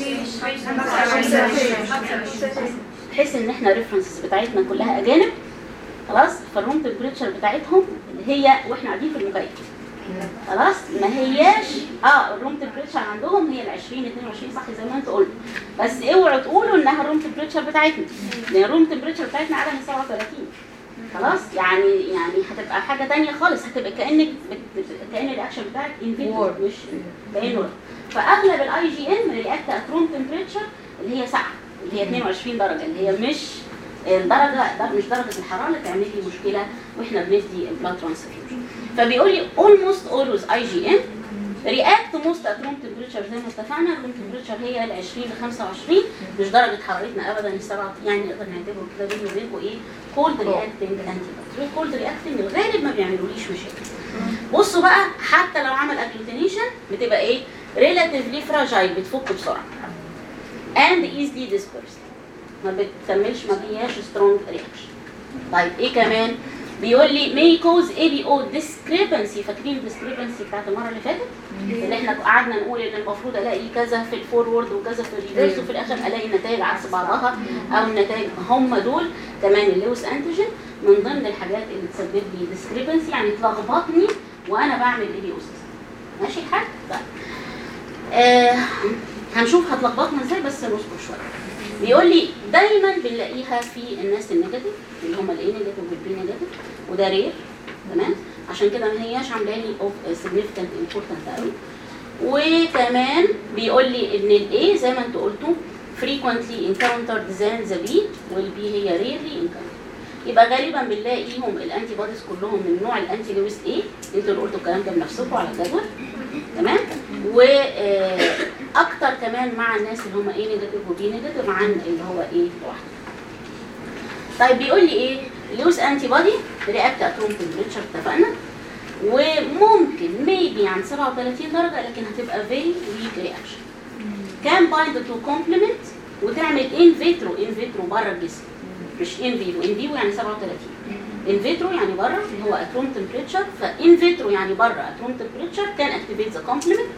تحس ان احنا الريفرنسز بتاعتنا كلها اجانب خلاص فالروم تمبريتشر بتاعتهم اللي هي واحنا قاعدين في المكيف خلاص ما هياش اه الروم تمبريتشر عندهم هي ال 20 22 صح زي ما انت قلت بس اوعوا تقولوا انها الروم تمبريتشر بتاعتنا لان الروم تمبريتشر بتاعتنا اعلى من 37 خلاص يعني يعني هتبقى حاجه تانية خالص هتبقى كانك بت... بت- كان الرياكشن بتاعك انفيتو مش كانه فاغلب الاي جي ام رياكت ات روم تمبريتشر اللي هي ساقعه اللي هي 22 درجه اللي هي مش الدرجه ده مش درجه الحراره اللي تعمل لي مشكله واحنا بندي البلاد ترانسفيوجن فبيقول لي almost always اي جي ام رياكت موست ات روم تمبريتشر زي ما اتفقنا الروم تمبريتشر هي ال 20 ل 25 مش درجه حرارتنا ابدا السبعه يعني نقدر نعتبره كده بيني وبينكم ايه كولد رياكتنج انتي كولد رياكتنج الغالب ما بيعملوليش مشاكل بصوا بقى حتى لو عمل اجلوتينيشن بتبقى ايه ريلاتيفلي فراجايل بتفك بسرعه and easily dispersed ما بتكملش ما فيهاش سترونج رياكشن طيب ايه كمان بيقول لي may cause ABO discrepancy فاكرين الديسكريبنسي بتاعت المره اللي فاتت اللي احنا قعدنا نقول ان المفروض الاقي كذا في الفورورد وكذا في الريفرس وفي الاخر الاقي نتائج عكس بعضها او النتائج هم دول كمان اللوس انتيجين من ضمن الحاجات اللي تسبب لي ديسكريبنسي يعني تلخبطني وانا بعمل ايديوسيس ماشي الحال؟ طيب آه هنشوف هتلخبطنا ازاي بس نصبر شويه بيقول لي دايما بنلاقيها في الناس النيجاتيف اللي هم الاي نيجاتيف والبي نيجاتيف وده رير تمام عشان كده ما هياش عامله لي اوف سيجنيفيكانت امبورتنت قوي وكمان بيقول لي ان الاي زي ما انتوا قلتوا frequently encountered than the B والبي هي rarely encountered يبقى غالبا بنلاقيهم الانتي بوديز كلهم من نوع الانتي لويس اي انتوا اللي قلتوا الكلام ده بنفسكم على الجدول تمام واكتر كمان مع الناس اللي هم ايه نيجاتيف وبي نيجاتيف عن اللي هو ايه لوحده طيب بيقول لي ايه لوس انتي بودي رياكت ات روم تمبريتشر اتفقنا وممكن ميبي عن 37 درجه لكن هتبقى فيري ويك رياكشن كان بايند تو كومبلمنت وتعمل ان فيترو ان فيترو بره الجسم مش ان فيفو ان فيفو يعني 37 ان فيترو يعني بره اللي هو ات روم تمبريتشر فان فيترو يعني بره ات روم تمبريتشر كان اكتيفيت ذا كومبلمنت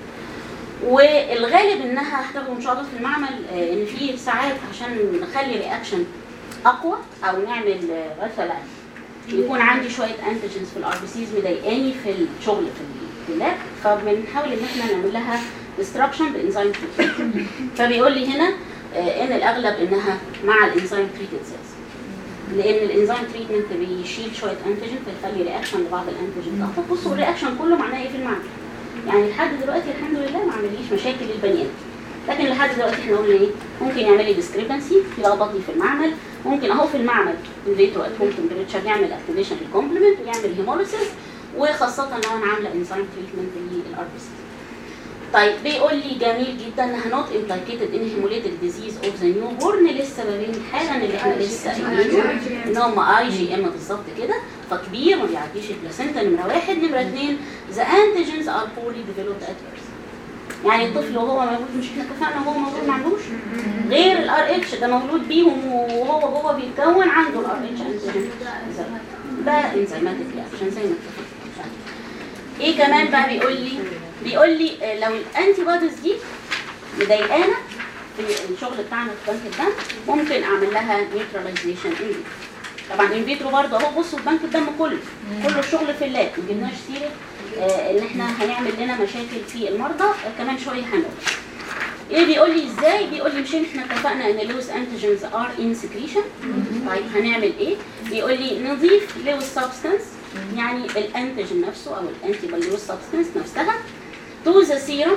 والغالب انها هتاخدوا ان شاء الله في المعمل آه، ان في ساعات عشان نخلي رياكشن اقوى او نعمل آه، مثلا يكون عندي شويه انتيجنز في الار بي سيز مضايقاني في الشغل في ال- في اللاب فبنحاول ان احنا نعمل لها ديستربشن بانزيم تريتمنت فبيقول لي هنا آه، ان الاغلب انها مع الانزيم تريتد سيلز لان الانزيم تريتمنت بيشيل شويه انتيجين فيخلي رياكشن لبعض الانتيجين اكتر بصوا الرياكشن كله معناه ايه في المعمل يعني لحد دلوقتي الحمد لله ما عمليش مشاكل للبني ادم لكن لحد دلوقتي احنا قلنا ايه ممكن يعمل لي ديسكريبنسي يلخبطني في المعمل ممكن اهو في المعمل الفيتو ات هوم تمبريتشر يعمل اكتيفيشن للكومبلمنت ويعمل هيموليسيس وخاصه لو انا عامله انزيم تريتمنت للار بي سي طيب بيقول لي جميل جدا انها نوت امبليكيتد ان هيموليتيك ديزيز اوف ذا نيو بورن لسه بابين حالا اللي احنا لسه قايلينه ان هم اي جي ام بالظبط كده فكبير ما بيعديش البلاسينتا نمره واحد نمره اثنين ذا انتيجنز ار بولي ديفلوبد ات بيرث يعني الطفل وهو مولود مش احنا اتفقنا وهو مولود ما عندوش غير الار اتش ده مولود بيهم وهو هو بيتكون عنده الار اتش انتيجن ده انزيماتيك رياكشن زي ما اتفقنا ايه كمان بقى بيقول لي بيقول لي آه، لو الانتي بوديز دي مضايقانا في الشغل بتاعنا في بنك الدم ممكن اعمل لها نيوتراليزيشن ان طبعا ان فيترو برضه اهو بصوا في بنك الدم كله كله الشغل في اللاب ما جبناش سيره آه، ان احنا هيعمل لنا مشاكل في المرضى آه، كمان شويه هنقول ايه بيقول لي ازاي بيقول لي مش احنا اتفقنا ان لوز انتيجنز ار ان سكريشن طيب هنعمل ايه بيقول لي نضيف لوز سبستانس يعني الانتيجين نفسه او الانتي باليوز سبستانس نفسها تو ذا سيرم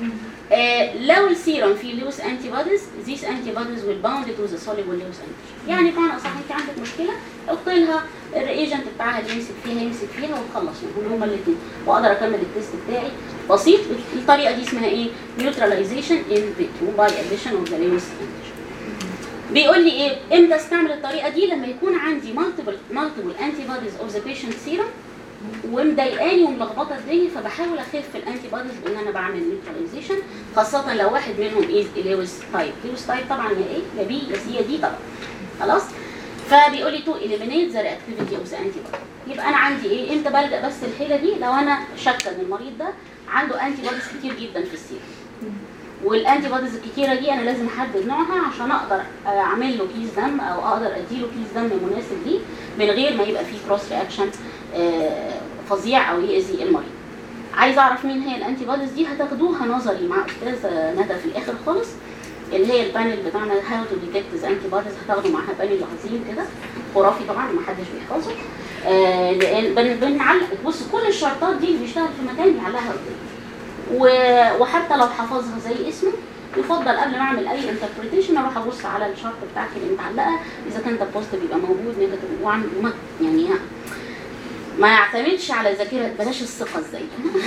آه لو السيرم فيه لوز انتي بوديز these انتي بوديز will bound to the soluble لوز انتيجين يعني بمعنى اصح انت عندك مشكله حط لها الريجنت بتاعها اللي يمسك فيها يمسك فيها وتخلص منهم هما الاثنين واقدر اكمل التيست بتاعي بسيط الطريقه دي اسمها ايه نيوتراليزيشن ان فيترو باي اديشن اوف ذا لوز انتيجين بيقول لي ايه امتى استعمل الطريقه دي لما يكون عندي multiple multiple antibodies of the patient serum ومضايقاني وملخبطه الدنيا فبحاول اخف الانتي بوديز بان انا بعمل نيوتراليزيشن خاصه لو واحد منهم ايه لويس تايب لويس تايب طبعا يا ايه يا بي يا سي يا دي طبعا خلاص فبيقول لي تو اليمينيت ذا رياكتيفيتي اوف ذا انتي بودي يبقى انا عندي ايه امتى بلجا بس الحيله دي لو انا شاكه ان المريض ده عنده انتي بوديز كتير جدا في السيرم والانتي بوديز الكتيره دي انا لازم احدد نوعها عشان اقدر اعمل له كيس دم او اقدر اديله كيس دم مناسب ليه من غير ما يبقى فيه كروس رياكشن فظيع او يأذي المريض عايزه اعرف مين هي الانتي بوديز دي هتاخدوها نظري مع استاذه ندى في الاخر خالص اللي هي البانل بتاعنا هاو تو ديتكت انتي بوديز هتاخدوا معاها بانل عظيم كده خرافي طبعا ما حدش بيحفظه آه لان بن- بنعلق بص كل الشرطات دي اللي بيشتغل في مكان بيعلقها قدام و- وحتى لو حفظها زي اسمه يفضل قبل ما اعمل اي انتربريتيشن اروح ابص على الشرط بتاعتي اللي متعلقه اذا كان ده بوست بيبقى موجود نيجاتيف وعن وما يعني ما يعتمدش على ذاكره بلاش الثقه ازاي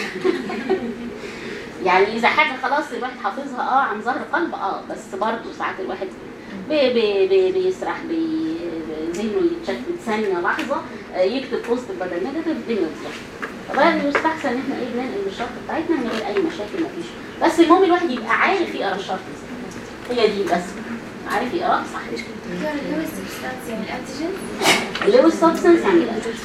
يعني اذا حاجه خلاص الواحد حافظها اه عن ظهر قلب اه بس برضه ساعات الواحد بي بي بي بيسرح بي ذهنه يتشتت ثانيه لحظه آه، يكتب بوست بدل نيجاتيف الدنيا تظبط فبقى يستحسن ان احنا ايه بننقل الشرط بتاعتنا من غير اي مشاكل مفيش بس المهم الواحد يبقى عارف يقرا الشرط ازاي هي دي بس عارف يقرا صح دكتور اللي هو السبستانس يعني الانتيجين اللي هو السبستنس يعني الأساس.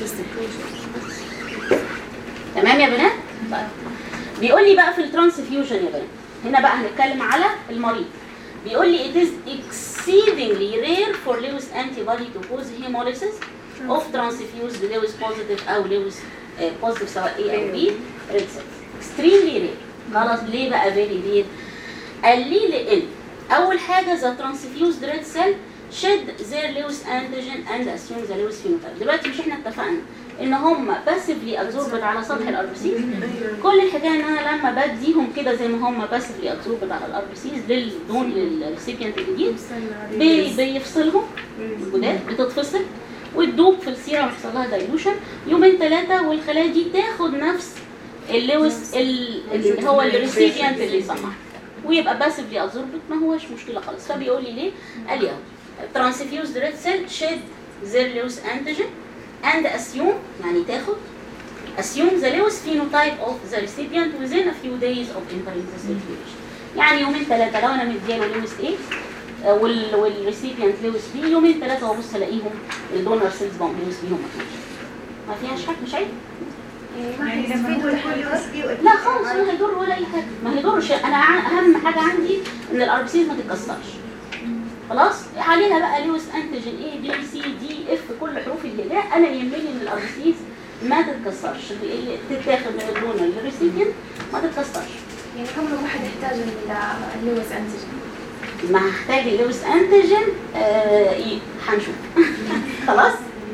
تمام يا بنات طيب بيقول لي بقى في الترانسفيوجن يا بنات هنا بقى هنتكلم على المريض بيقول لي it is exceedingly rare for Lewis antibody to cause hemolysis of transfused Lewis positive او Lewis آه، positive سواء A او B red cells extremely rare خلاص ليه بقى very rare قال لي لان اول حاجه the transfused red cell shed their Lewis antigen and assume the Lewis phenotype دلوقتي مش احنا اتفقنا ان هم passively absorbed على سطح الاربسيس كل الحكايه ان انا لما بديهم كده زي ما هم passively absorbed على الاربسيس للدون للريسيبيانت الجديد بي بيفصلهم الجداد بتتفصل وتدوب في السيره ويحصل لها دايلوشن يومين ثلاثه والخلايا دي تاخد نفس اللويس ال- اللي هو الريسيبيانت اللي صنع ويبقى باسفلي ابزوربت ما هوش مشكله خالص فبيقول لي ليه؟ قال لي اهو ترانسفيوزد ريد سيل شيد their لويس انتيجين and assume يعني تاخد assume the Lewis phenotype of the recipient within a few days of entering the circulation يعني يومين ثلاثة لو أنا مدياله لويس A آه، وال والريسيبيانت لويس B يومين ثلاثة وأبص ألاقيهم الدونر سيلز بقوا لويس B هم كمان ما فيهاش حاجة مش عيب يعني ما حيستفيدوا كل يوم لا خالص ما هيضر ولا أي حاجة ما هيضرش أنا ع- أهم حاجة عندي إن الأربسيز ما تتكسرش خلاص عليها بقى لويس انتيجين A B C D F كل حروف الهجاء أنا يهمني إن الأربسيز ما تتكسرش اللي تتاخد من الدونر للريسيبيانت ما تتكسرش يعني كم لو واحد يحتاج اللوز انتيجين ما هحتاج اللويس انتيجين آه إيه، هنشوف خلاص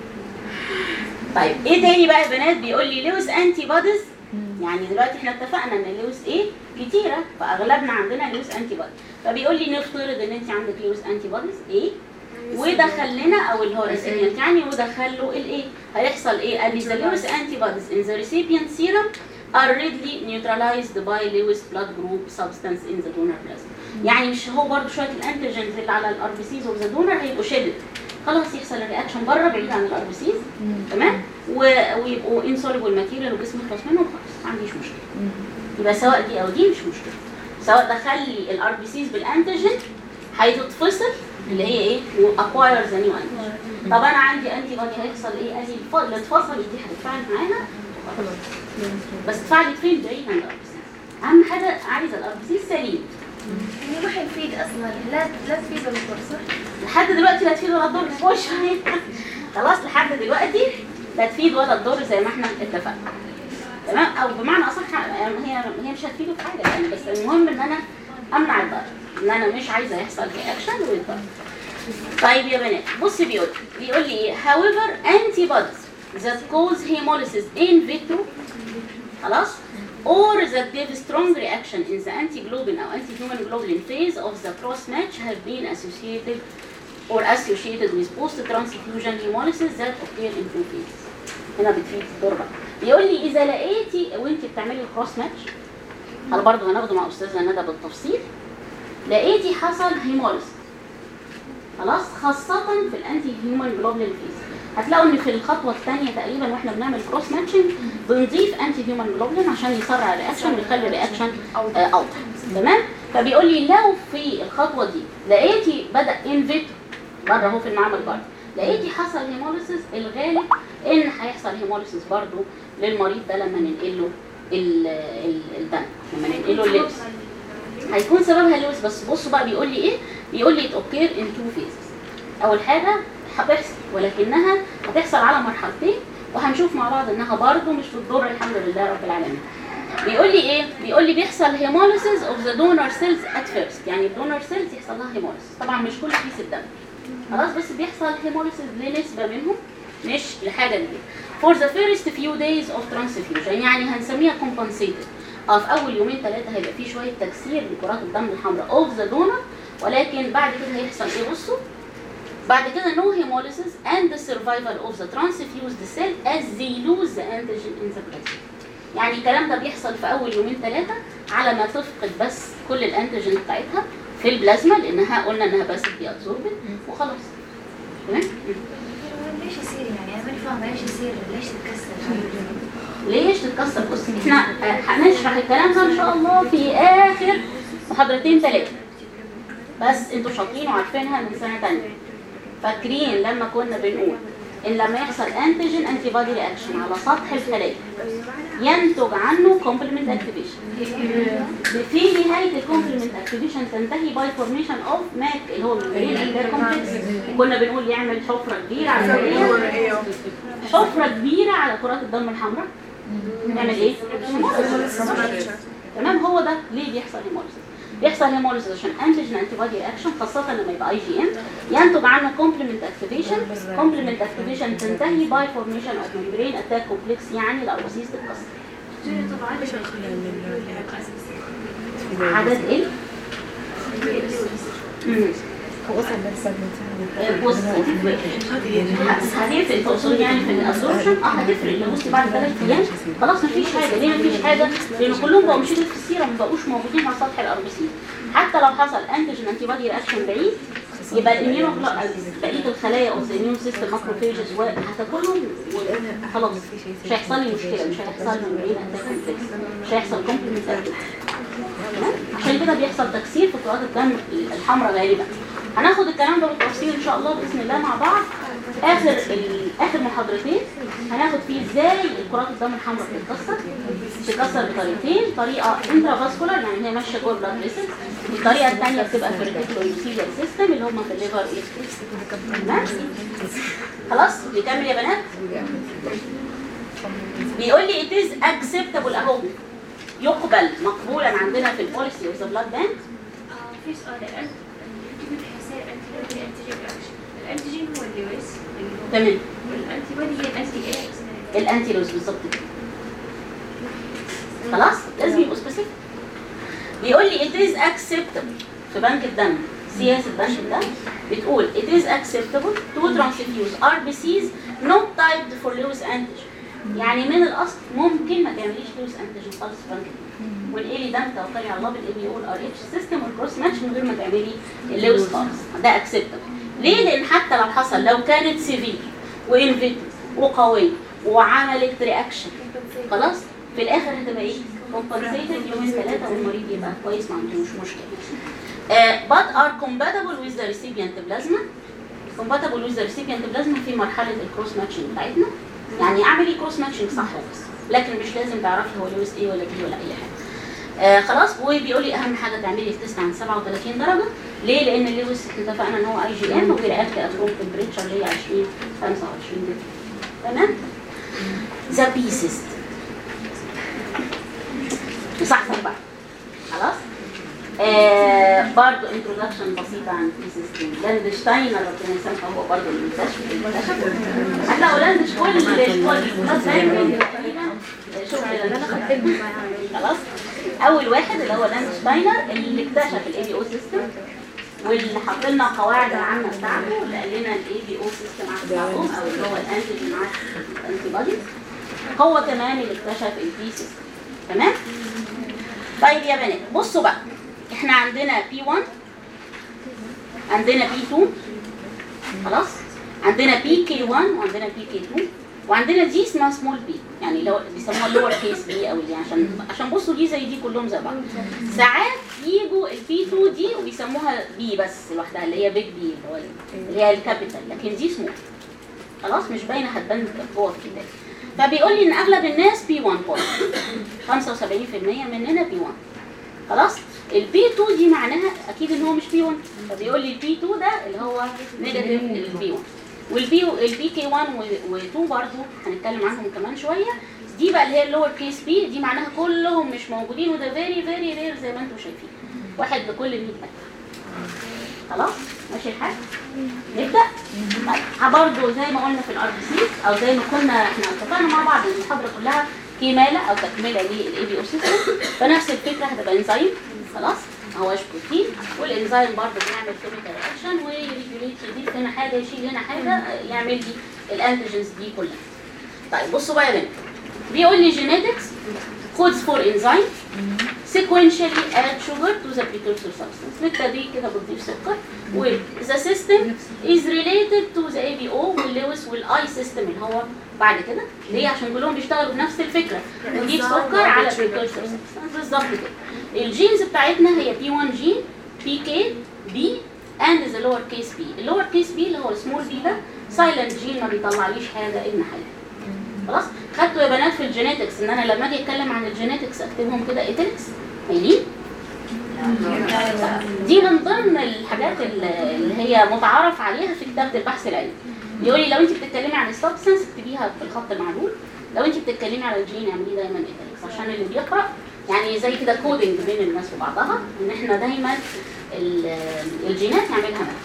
طيب ايه تاني بقى يا بنات بيقول لي لويس انتي بوديز يعني دلوقتي احنا اتفقنا ان اللويس ايه كتيره فاغلبنا عندنا لويس انتي بوديز فبيقول لي نفترض ان انت عندك لويس انتي بوديز ايه ودخل لنا او اللي هو الريسيبيانت يعني ودخل له الايه هيحصل ايه قال لي the Lewis antibodies in the recipient serum are readily neutralized by Lewis blood group substance in the donor plasma يعني مش هو برضه شويه الانتيجنز اللي على الار بي سيز اوف ذا دونر هيبقوا شدد خلاص يحصل الرياكشن بره بعيد عن الار بي سيز تمام و- ويبقوا insoluble ماتيريال والجسم يخلص منهم خلاص ما عنديش مشكله يبقى سواء دي او دي مش مشكله سواء دخل لي الار بي سيز بالانتيجين هيتفصل اللي هي ايه واكواير ذا نيو انتيجين طب انا عندي انتي بودي هيحصل ايه قال لي الف- اللي اتفصل دي هتتفاعل معانا بس اتفاعلت فين بعيد عن الار بي سيز اهم حاجه عايزه الار بي سيز سليم يعني ما حيفيد اصلا لا لا تفيد الدكتور صح؟ لحد دلوقتي لا تفيد ولا تضر خش خلاص لحد دلوقتي لا تفيد ولا تضر زي ما احنا اتفقنا تمام او بمعنى اصح هي هي مش هتفيده في حاجه يعني بس المهم ان انا امنع الضرر ان انا مش عايزه يحصل رياكشن ويتضرر طيب يا بنات بص بيقول بيقول لي ايه however antibodies that cause hemolysis in vitro خلاص or that give strong reaction in the antiglobin or anti-human globulin phase of the cross match have been associated or associated with post-transfusion hemolysis that occur in two phases. هنا بتفيد الضربة بيقول لي إذا لقيتي وأنت بتعملي الكروس ماتش أنا برضه هناخده مع أستاذة ندى بالتفصيل لقيتي حصل هيموليسيس خلاص خاصة في الانتي هيومن جلوبلين فيز هتلاقوا ان في الخطوة الثانية تقريبا واحنا بنعمل كروس ماتشنج بنضيف انتي هيومن جلوبلين عشان يسرع الرياكشن ويخلي الرياكشن آه، اوضح تمام فبيقول لي لو في الخطوة دي لقيتي بدأ ان فيترو بره اهو في المعمل برضه لقيتي حصل هيموليسيس الغالب ان هيحصل هيموليسيس برضه للمريض ده لما ننقل له ال- ال- الدم لما ننقل له اللبس هيكون سببها لويس بس بصوا بقى بيقول لي ايه بيقول لي اوكير ان تو فيزز اول حاجه هتحصل ولكنها هتحصل على مرحلتين وهنشوف مع بعض انها برضو مش بتضر الحمد لله رب العالمين بيقول لي ايه بيقول لي بيحصل هيموليسيس اوف ذا دونر سيلز ات فيرست يعني الدونر سيلز يحصل لها هيموليسيس طبعا مش كل كيس الدم خلاص بس بيحصل هيموليسيس لنسبه منهم مش لحاجه كبيره for the first few days of transfusion يعني هنسميها compensated اه في اول يومين ثلاثه هيبقى في شويه تكسير لكرات الدم الحمراء اوف ذا دونر ولكن بعد كده هيحصل ايه بصوا بعد كده no hemolysis and the survival of the transfused cell as they lose the antigen in the plasma يعني الكلام ده بيحصل في اول يومين ثلاثه على ما تفقد بس كل الانتيجين بتاعتها في البلازما لانها قلنا انها بس دي ابزوربت وخلاص تمام ليش يصير يعني انا ماني فاهمه ليش يصير ليش تتكسر ليش تتكسر بص احنا آه، هنشرح الكلام ده ان شاء الله في اخر محاضرتين ثلاثه بس انتوا شاطرين وعارفينها من سنه تانية فاكرين لما كنا بنقول ان لما يحصل انتيجين انتي بودي رياكشن على سطح الخلايا ينتج عنه كومبلمنت اكتيفيشن في نهايه الكومبلمنت اكتيفيشن تنتهي باي فورميشن اوف ماك اللي هو الممبرين انتر كومبلكس كنا بنقول يعمل حفره كبيره على الخليه حفره كبيره على كرات الدم الحمراء نعمل ايه؟ هيموليسيس. تمام هو ده ليه بيحصل هيموليسيس بيحصل هيموليسيس عشان انتيجين انتي بودي رياكشن خاصه لما يبقى اي جي ام ينتج عنه كومبلمنت اكتيفيشن كومبلمنت اكتيفيشن تنتهي باي فورميشن اوف ممبرين اتاك كومبلكس يعني الاربسيس تتكسر طبعا عدد ايه؟ مم. آه، بص هتفرق هتفرق تقصدي يعني في الابزوربشن اه هتفرق لو بصي بعد ثلاث ايام خلاص مفيش حاجه ليه مفيش حاجه؟ لان كلهم بقوا مشيتوا في السيره ما بقوش موجودين على سطح الاربسيس حتى لو حصل انتيجين انتي بودي رياكشن بعيد يبقى الاميونو بقيه الخلايا اوف ذا اميون سيستم ماكروفيجز وهتاكلهم وخلاص مش هيحصل لي مشكله مش هيحصل لي ممبرين اتاك كومبلكس مش هيحصل كومبلمنت عشان كده بيحصل تكسير في كرات الدم الحمراء غالبا هناخد الكلام ده بالتفصيل ان شاء الله باذن الله مع بعض اخر ال- اخر محاضرتين هناخد فيه ازاي كرات الدم الحمراء بتتكسر بتتكسر بطريقتين طريقه انترافاسكولار يعني هي ماشيه جوه البلاد فيسل والطريقه الثانيه بتبقى في الريتيكولوسيليال سيستم اللي هم في الليفر ايه تمام خلاص بيكمل يا بنات بيقول لي it is acceptable اهو يقبل مقبولا عندنا في البوليسي اوف ذا بلاد بانك في سؤال الان كيف حسين انتي انتيجين رياكشن الانتيجين هو اللويس تمام والانتي بودي هي الانتي ايه الانتي لوز بالظبط كده خلاص لازم يبقوا سبيسيفيك بيقول لي it is acceptable في بنك الدم سياسة بنك الدم بتقول it is acceptable to transfuse RBCs not typed for Lewis antigen يعني من الاصل ممكن ما تعمليش لويس انتيجين خالص في بنك الدم وانقلي دم توكلي على الله بالاي بي او الار اتش سيستم والكروس ماتش من غير ما تعملي اللويس خالص ده اكسبتبل ليه؟ لان حتى لو حصل لو كانت سيفير وانفيتد وقويه وعملت رياكشن خلاص في الاخر هتبقى ايه؟ كومبنسيتد يومين ثلاثه والمريض يبقى كويس ما عندوش مشكله. Uh, but are compatible with the recipient plasma compatible with the recipient plasma في مرحله الكروس ماتشنج بتاعتنا يعني اعملي كروس ماتشنج صح وبس لكن مش لازم تعرفي هو لويس ايه ولا بي ولا اي حاجه. آه خلاص وبيقول لي اهم حاجه تعملي التست عند 37 درجه ليه؟ لان اللويس اتفقنا ان هو اي جي ام وبيرياكت ات روم تمبريتشر اللي هي 20 25 درجه تمام؟ ذا بيسست نصحصح بقى خلاص؟ آه برضه انترودكشن بسيطه عن البيسست لاندشتاينر ربنا يسامحه هو برضه اللي اكتشف اكتشف هتلاقوا لاندش كل كل شغل لاندشتاينر خلاص اول واحد اللي هو لاندشتاينر اللي اكتشف الاي بي او سيستم واللي حط لنا القواعد العامه بتاعته اللي قال لنا الاي بي او سيستم عكس بعضهم او اللي هو الانتيجين عكس الانتي بودي هو كمان اللي اكتشف البي سيستم تمام طيب يا بنات بصوا بقى احنا عندنا بي 1 عندنا بي 2 خلاص عندنا بي كي 1 وعندنا بي كي 2 وعندنا دي اسمها سمول بي يعني لو بيسموها اللور كيس بي او دي عشان عشان بصوا دي زي دي كلهم زي بعض ساعات يجوا البي 2 دي وبيسموها بي بس لوحدها اللي هي بيج بي اللي هو اللي هي الكابيتال لكن دي سمول خلاص مش باينه هتبان جوه الكتاب فبيقول لي ان اغلب الناس بي 1 بوينت 75% مننا بي 1 خلاص البي 2 دي معناها اكيد ان هو مش بي 1 فبيقول لي البي 2 ده اللي هو نيجاتيف البي 1 والبي البي كي 1 و2 برضو هنتكلم عنهم كمان شويه دي بقى اللي هي اللور كيس بي دي معناها كلهم مش موجودين وده فيري فيري رير زي ما انتم شايفين واحد لكل 100 ألف خلاص ماشي الحال نبدا طيب برضه زي ما قلنا في الار بي سي او زي ما كنا احنا اتفقنا مع بعض ان المحاضره كلها كماله او تكمله للاي بي او سيستم فنفس الفكره هتبقى انزيم خلاص ما هوش بروتين والانزيم برضه بيعمل كيميكال رياكشن ويريجوليت يضيف هنا حاجه يشيل هنا حاجه يعمل لي الانتيجنز دي كلها طيب بصوا بقى يا بنت بيقول لي genetics codes for enzyme sequentially add sugar to the precursor substance بالتدريج كده بتضيف سكر و the system is related to the ABO واللويس والاي system اللي هو بعد كده ليه عشان كلهم بيشتغلوا بنفس الفكره نجيب سكر على precursor substance بالظبط كده الجينز بتاعتنا هي P1 جين PK B and the lower case B اللور كيس B اللي هو السمول B ده silent جين ما بيطلعليش حاجه ابن حاجه خلاص خدتوا يا بنات في الجينيتكس ان انا لما اجي اتكلم عن الجينيتكس اكتبهم كده ايتكس قايلين دي من ضمن الحاجات اللي اللي هي متعارف عليها في كتابه البحث العلمي بيقول لي لو انت بتتكلمي عن السبستنس اكتبيها في الخط المعلول لو انت بتتكلمي على الجين اعمليه دايما ايتكس عشان اللي بيقرا يعني زي كده كودنج بين الناس وبعضها ان احنا دايما ال- الجينات نعملها مع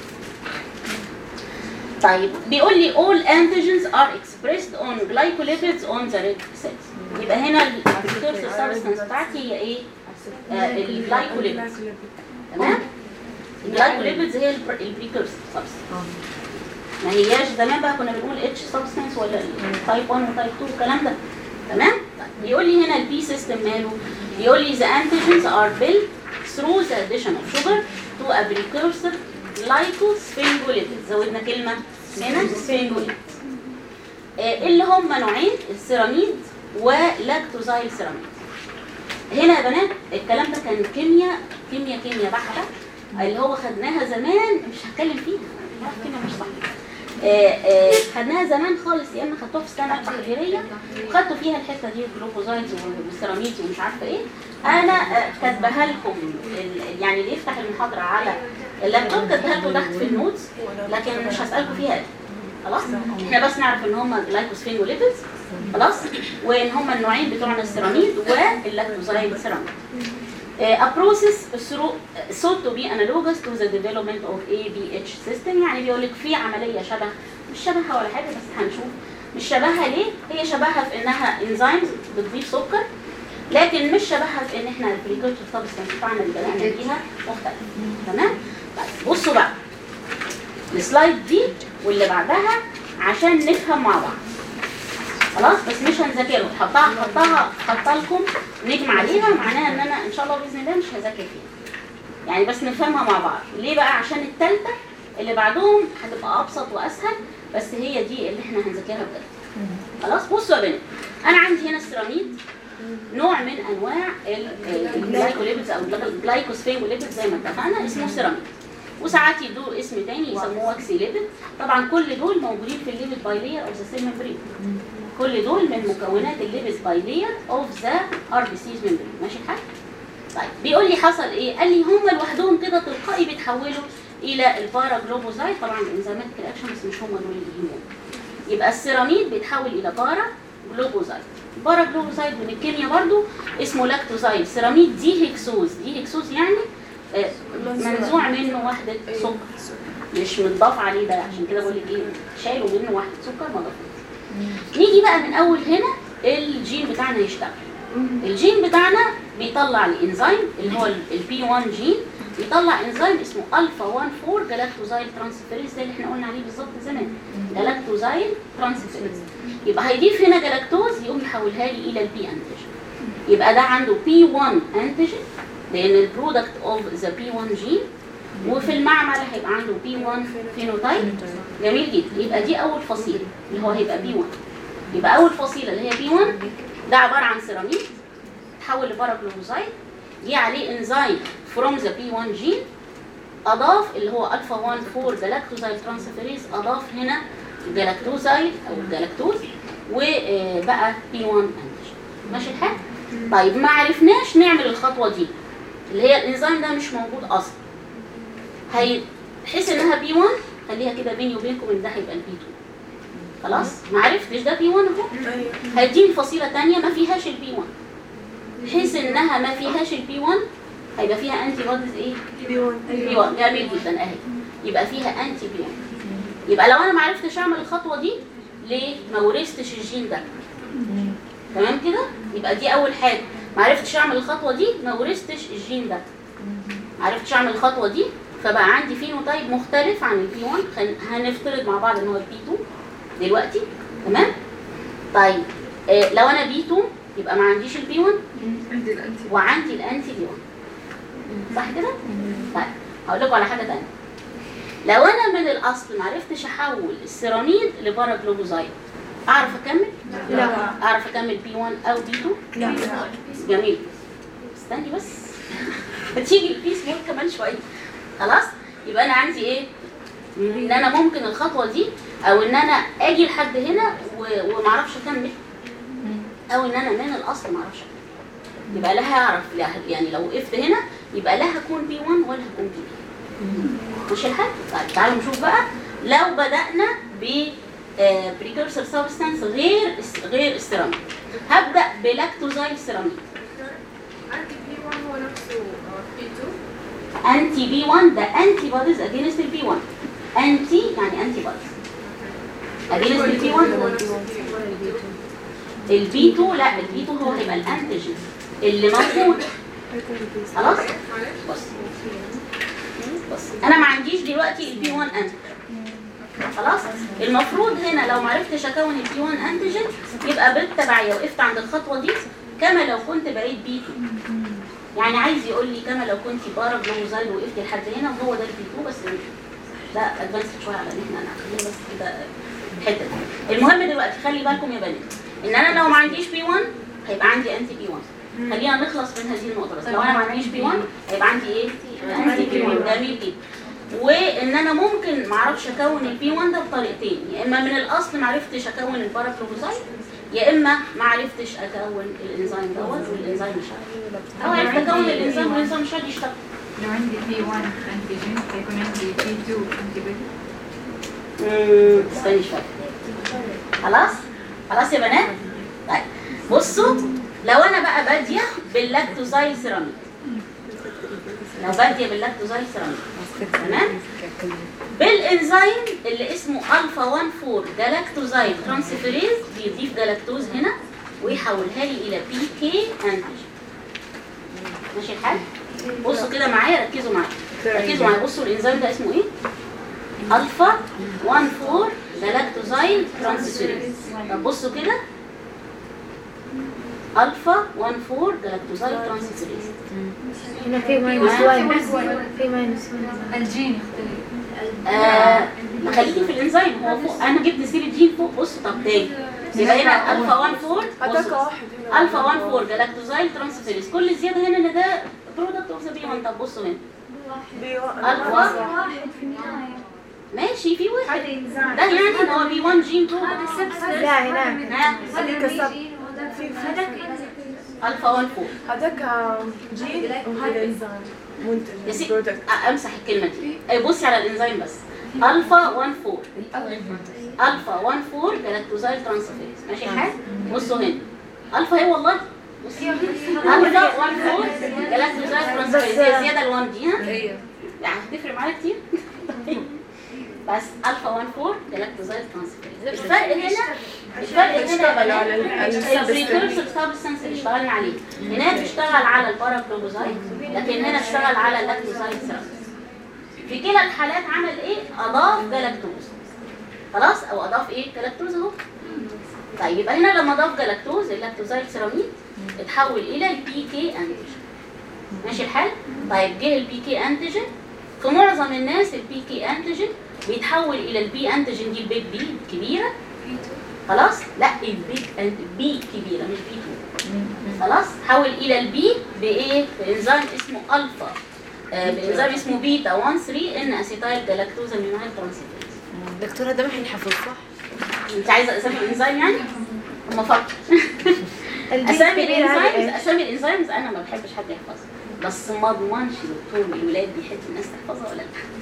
طيب بيقول لي all antigens are expressed on glycolipids on the red cells يبقى هنا البريكورسور سبستانس بتاعتي هي ايه؟ آه الجلايكوليبيدز تمام؟ الجلايكوليبيدز هي البريكورسور سبستانس ما هياش زمان بقى كنا بنقول اتش سبستانس ولا تايب 1 وتايب 2 والكلام ده تمام؟ طيب بيقول لي هنا البي سيستم ماله؟ بيقول لي the antigens are built through the addition of sugar to a precursor glycosphingolipid زودنا كلمة هنا sphingolipid آه، اللي هم نوعين السيراميد ولاكتوزايل سيراميد هنا يا بنات الكلام ده كان كيمياء كيمياء كيمياء بحتة اللي هو خدناها زمان مش هتكلم فيها لا، كيمياء مش صح آه، آه، خدناها زمان خالص يا اما خدتوها في السنه التحضيريه وخدتوا فيها الحته دي الجلوكوزايدز والسيراميدز ومش عارفه ايه انا آه، كاتباها لكم ال- يعني اللي يفتح المحاضره على اللابتوب كاتباها لكم تحت في النوتس لكن مش هسالكم فيها ايه خلاص احنا بس نعرف ان هم جلايكوسفينوليبيدز خلاص وان هم النوعين بتوعنا السيراميد واللاكتوزايد سيراميد a process through sought to be analogous to the development of ABH system يعني بيقول لك في عملية شبه مش شبهها ولا حاجة بس هنشوف مش شبهها ليه؟ هي شبهها في انها انزيمز بتضيف سكر لكن مش شبهها في ان احنا البريكوتر سبستانس بتاعنا اللي بدأنا بيها مختلف تمام؟ طيب بصوا بقى السلايد دي واللي بعدها عشان نفهم مع بعض خلاص بس مش هنذاكرهم حطها حطها حطها لكم نجم عليها معناها ان انا ان شاء الله باذن الله مش هذاكر فيها يعني بس نفهمها مع بعض ليه بقى عشان الثالثه اللي بعدهم هتبقى ابسط واسهل بس هي دي اللي احنا هنذاكرها بجد خلاص بصوا يا بنات انا عندي هنا السيراميد نوع من انواع الجلايكوليبيدز او الجلايكوسفينوليبيدز زي ما اتفقنا اسمه سيراميد وساعات يدوا اسم تاني يسموه واكسي ليبيد طبعا كل دول موجودين في الليبيد بايلير اوف ذا سيل ممبرين كل دول من مكونات الليبيد بايلير اوف ذا ار بي سيز ممبرين ماشي الحال طيب بيقول لي حصل ايه قال لي هم لوحدهم كده تلقائي بيتحولوا الى البارا جلوبوزايد طبعا الانزيمات الاكشن بس مش هم دول اللي بيهمون يبقى السيراميد بيتحول الى بارا جلوبوزايد بارا جلوبوزايد من الكيمياء برضو اسمه لاكتوزايد سيراميد دي هيكسوز دي هيكسوز يعني آه، منزوع منه وحدة سكر مش متضاف عليه ده عشان كده بقول لك ايه شالوا منه وحدة سكر ما ضافوش نيجي بقى من اول هنا الجين بتاعنا يشتغل الجين بتاعنا بيطلع الانزيم اللي هو البي 1 جين بيطلع انزيم اسمه الفا 1 4 جلاكتوزايل ترانسفيريز زي اللي احنا قلنا عليه بالظبط زمان جلاكتوزايل ترانسفيريز يبقى هيضيف هنا جلاكتوز يقوم يحولها لي الى البي انتيجين يبقى ده عنده بي 1 انتيجين لان البرودكت اوف ذا بي 1 جين وفي المعمل هيبقى عنده بي 1 فينوتايب جميل جدا يبقى دي اول فصيله اللي هو هيبقى بي 1 يبقى اول فصيله اللي هي بي 1 ده عباره عن سيراميد تحول لباراجلوزايد جه عليه انزيم فروم ذا بي 1 جين اضاف اللي هو الفا 1 4 جلاكتوزايل ترانسفيريز اضاف هنا الجلاكتوزايل او الجلاكتوز وبقى بي 1 انتيجين ماشي الحال طيب ما عرفناش نعمل الخطوه دي اللي هي الانزيم ده مش موجود اصلا هي بحيث انها بي 1 خليها كده بيني وبينكم ان ده هيبقى البي 2 خلاص ما عرفتش ده بي 1 اهو هيديني فصيله تانية ما فيهاش البي 1 بحيث انها ما فيهاش البي 1 هيبقى فيها انتي بوديز ايه بي 1 جميل جدا اهي يبقى فيها انتي بي 1 يبقى لو انا ما عرفتش اعمل الخطوه دي ليه ما ورثتش الجين ده تمام كده يبقى دي اول حاجه ما عرفتش اعمل الخطوه دي ما ورثتش الجين ده ما عرفتش اعمل الخطوه دي فبقى عندي فينوتايب مختلف عن البي 1 خل... هنفترض مع بعض ان هو البي 2 دلوقتي تمام طيب آه لو انا بي 2 يبقى ما عنديش البي 1 عندي الانتي وعندي الانتي بي 1 صح كده طيب هقول لكم على حاجه ثانيه لو انا من الاصل ما عرفتش احول السيراميد لباراجلوبوزايد اعرف اكمل لا اعرف اكمل بي 1 او بي 2 لا جميل استني بس هتيجي البيس مول كمان شويه خلاص يبقى انا عندي ايه ان انا ممكن الخطوه دي او ان انا اجي لحد هنا و- ومعرفش اكمل او ان انا من الاصل معرفش اكمل يبقى لا هعرف لا يعني لو وقفت هنا يبقى لا هكون بي 1 ولا هكون بي 2 مش الحل طيب تعالوا نشوف بقى لو بدانا ب بريكورسور سبستانس غير الس- غير السيراميك هبدا بلاكتوزايل سيراميك انتي بي 1 هو نفسه بي 2 انتي بي 1 ده انتي بوديز اجينست البي 1 انتي يعني انتي بوديز اجينست البي 1 هو نفسه البي 2 لا البي 2 هو هيبقى الانتيجين اللي موجود خلاص بص بص انا ما عنديش دلوقتي البي 1 انتيجين خلاص المفروض هنا لو ما عرفتش اكون البي 1 انتيجين يبقى بالتبعيه وقفت عند الخطوه دي كما لو كنت بقيت بي 2 يعني عايز يقول لي كما لو كنت بارا جلوزايل وقفت لحد هنا وهو ده البي 2 بس ده ادفانس شويه على ان احنا نعمل بس كده الحته دي المهم دلوقتي خلي بالكم يا بنات ان انا لو ما عنديش بي 1 هيبقى عندي انتي بي 1 خلينا نخلص من هذه النقطه بس لو انا ما عنديش بي 1 هيبقى عندي ايه انتي بي 1 جميل جدا وان انا ممكن ما اعرفش اكون البي 1 ده بطريقتين يا اما من الاصل ما عرفتش اكون الباراكلوزايد يا اما ما عرفتش اكون الانزيم دوت والانزيم مش عارف او عرفت اكون الانزيم والانزيم مش هيشتغل لو عندي بي 1 انتيجين هيكون عندي بي 2 انتيبودي مم، استني شويه خلاص خلاص يا بنات طيب بصوا لو انا بقى باديه باللاكتوزايل سيراميك لو باديه باللاكتوزايل سيراميك تمام بالانزيم اللي اسمه الفا 1 4 جلاكتوزايل ترانسفيريز بيضيف جلاكتوز هنا ويحولها لي الى بي كي انتيجين ماشي الحال بصوا كده معايا ركزوا معايا ركزوا معايا بصوا الانزيم ده اسمه ايه الفا 1 4 جلاكتوزايل ترانسفيريز طب بصوا كده الفا 1 4 جلاكتوزايل ترانسفيريز هنا في ماينس 1 في ماينس 1 الجين يختلف آه خليكي في الانزيم هو فوق انا جبت سيرة جين فوق بصوا طب تاني يبقى هنا الفا 1 4 بصوا. الفا 1 4 جلاكتوزايل ترانسفيريز كل الزياده هنا ان ده برودكت اوف ذا بي 1 طب بصوا هنا الفا واحد في النهاية ماشي في واحد هذا انزيم ده يعني ان هو بي 1 جين برودكت هذا سبستنس لا هناك ها هذا جين وهذاك هذاك الفا 1 4 هذاك جين وهذا انزيم يا منتج سي- برودكت أ- امسح الكلمه دي أي بصي على الانزيم بس الفا 1 4 الفا 1 4 جلاكتوزايل ترانسفيريز ماشي الحال بصوا هنا الفا ايه والله بصي الفا 1 4 جلاكتوزايل ترانسفيريز هي زياده ال 1 دي ها ايوه يعني هتفرق معايا كتير بس الفا 1 4 جلاكتوزايل ترانسفيريز الفرق هنا الفرق هنا يا بنات البريكورسور سبستانس اللي اشتغلنا عليه هناك اشتغل على الباراكلوبوزايد لكن هنا اشتغل على اللاكتوزايد سيراميك في كلا الحالات عمل ايه اضاف جلاكتوز خلاص او اضاف ايه جلاكتوز اهو طيب يبقى هنا لما اضاف جلاكتوز اللاكتوزايد سيراميك اتحول الى البي كي انتيجين ماشي الحال طيب جه البي كي انتيجين في معظم الناس البي كي انتيجين بيتحول الى البي انتيجين دي البيج بي كبيره خلاص لا البيج انت بي كبيره مش بي 2 خلاص حول الى البي بايه بانزيم اسمه الفا آه بانزيم اسمه بيتا 1 3 ان اسيتايل جلاكتوز امينايل ترانسفيريز دكتورة ده ما حينحفظ صح؟ انت عايزه اسامي الانزيم يعني اما فكر البي اسامي الكبيرة هذه الانزيمز إيش؟ اسامي الانزيمز انا ما بحبش حد يحفظها بس ما اضمنش دكتور الولاد بيحب الناس تحفظها ولا لا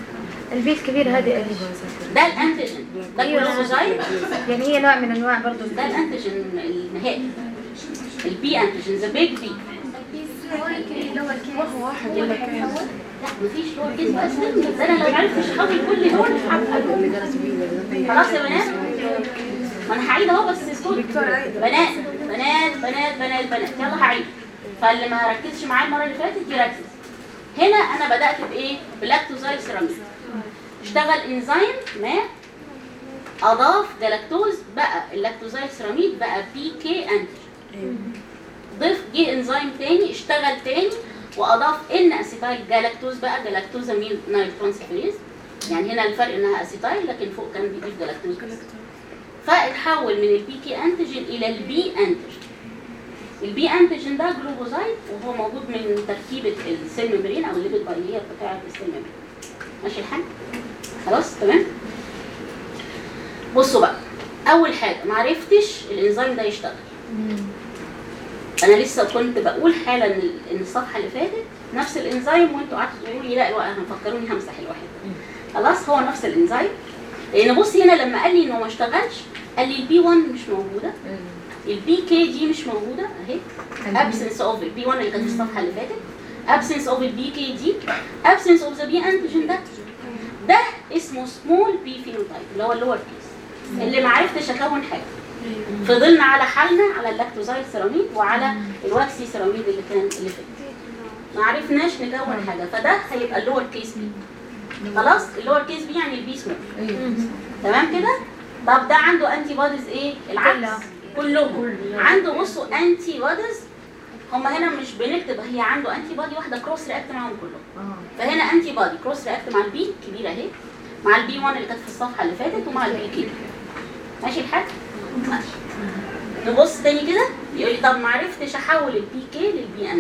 البي الكبير هذه ايش؟ ده الانتيجين ده أيوة. الجلوكوزايد يعني هي نوع من انواع برضه ده الانتيجين النهائي البي انتيجين ذا بيج بي لا مفيش لور كيس بقى استنى ده انا لو عرفتش احول كل دول هبقى- خلاص يا بنات ما انا هعيد اهو بس اسكت بنات بنات بنات بنات بنات يلا هعيد فاللي ما ركزش معايا المره اللي فاتت يركز هنا انا بدات بايه بلاكتوزايل سيراميك اشتغل انزيم ما اضاف جلاكتوز بقى اللاكتوزايل سيراميد بقى بي كي انتيجين ضيف جه انزيم تاني اشتغل تاني واضاف ان اسيتايل جلاكتوز بقى جلاكتوزامين نايل ترانسفيريز يعني هنا الفرق انها اسيتايل لكن فوق كان بيضيف جلاكتوز بس فاتحول من البي كي انتيجين الى البي انتيجين البي انتيجين ده جلوكوزايد وهو موجود من تركيبه السيل ميمبرين او الليبيد بايلير بتاعه السيل ميمبرين ماشي الحال خلاص تمام بصوا بقى اول حاجه معرفتش الانزيم ده يشتغل انا لسه كنت بقول حالا ان إن الصفحه اللي فاتت نفس الانزيم وانتوا قعدتوا تقولوا لي لا الوقت فكروني همسح الواحد خلاص هو نفس الانزيم لان بصي هنا لما قال لي انه ما اشتغلش قال لي البي 1 مش موجوده البي كي دي مش موجوده اهي absence of البي 1 اللي كانت في الصفحه اللي فاتت absence of البي كي دي absence of the B antigen ده ده اسمه سمول بي فينوتايب اللي هو اللور بيس اللي ما عرفتش اكون حاجه فضلنا على حالنا على اللاكتوزايل سيراميد وعلى الواكسي سيراميد اللي كان اللي فات ما عرفناش نكون حاجه فده هيبقى اللور كيس بي خلاص اللور كيس بي يعني البي سمول تمام كده طب ده عنده انتي بوديز ايه العكس كلهم عنده بصوا انتي بوديز هم هنا مش بنكتب هي عنده انتي بودي واحده كروس رياكت معاهم كلهم فهنا انتي بودي كروس رياكت مع البي الكبيره اهي مع البي 1 اللي كانت في الصفحه اللي فاتت ومع البي كي ماشي الحال ماشي. نبص تاني كده يقول لي طب ما عرفتش احول البي كي للبي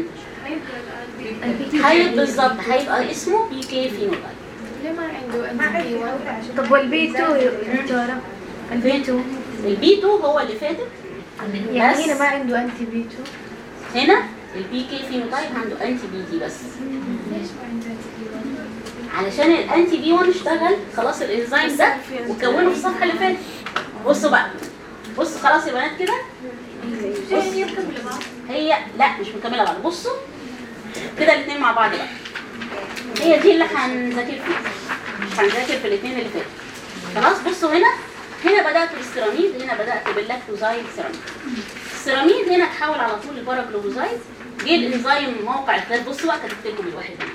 انتج هيبقى بالظبط هيبقى اسمه بي كي فينوتايب ليه ما عنده ما انت عرفت بي 1 أقول عشان طب والبي 2 يا دكتورة البي 2 البي 2 هو اللي فاتت يعني بس. هنا ما عنده انتي بي 2 هنا البي كي فينوتايب عنده انتي بي دي بس ليش ما عنده انت بي 1 علشان الانتي بي 1 اشتغل خلاص الانزيم ده وكونه في الصفحه اللي فاتت بصوا بقى بصوا خلاص يا بنات كده بص هي لا مش مكمله بعض بصوا كده الاثنين مع بعض بقى هي دي اللي هنذاكر فيها مش هنذاكر في الاثنين اللي فاتوا خلاص بصوا هنا هنا بدات بالسيراميد هنا بدات باللاكتوزايد سيراميد السيراميد هنا اتحول على طول لباراجلوكوزايد جه الانزيم موقع الخلاف بصوا بقى كتبت لكم الواحد ده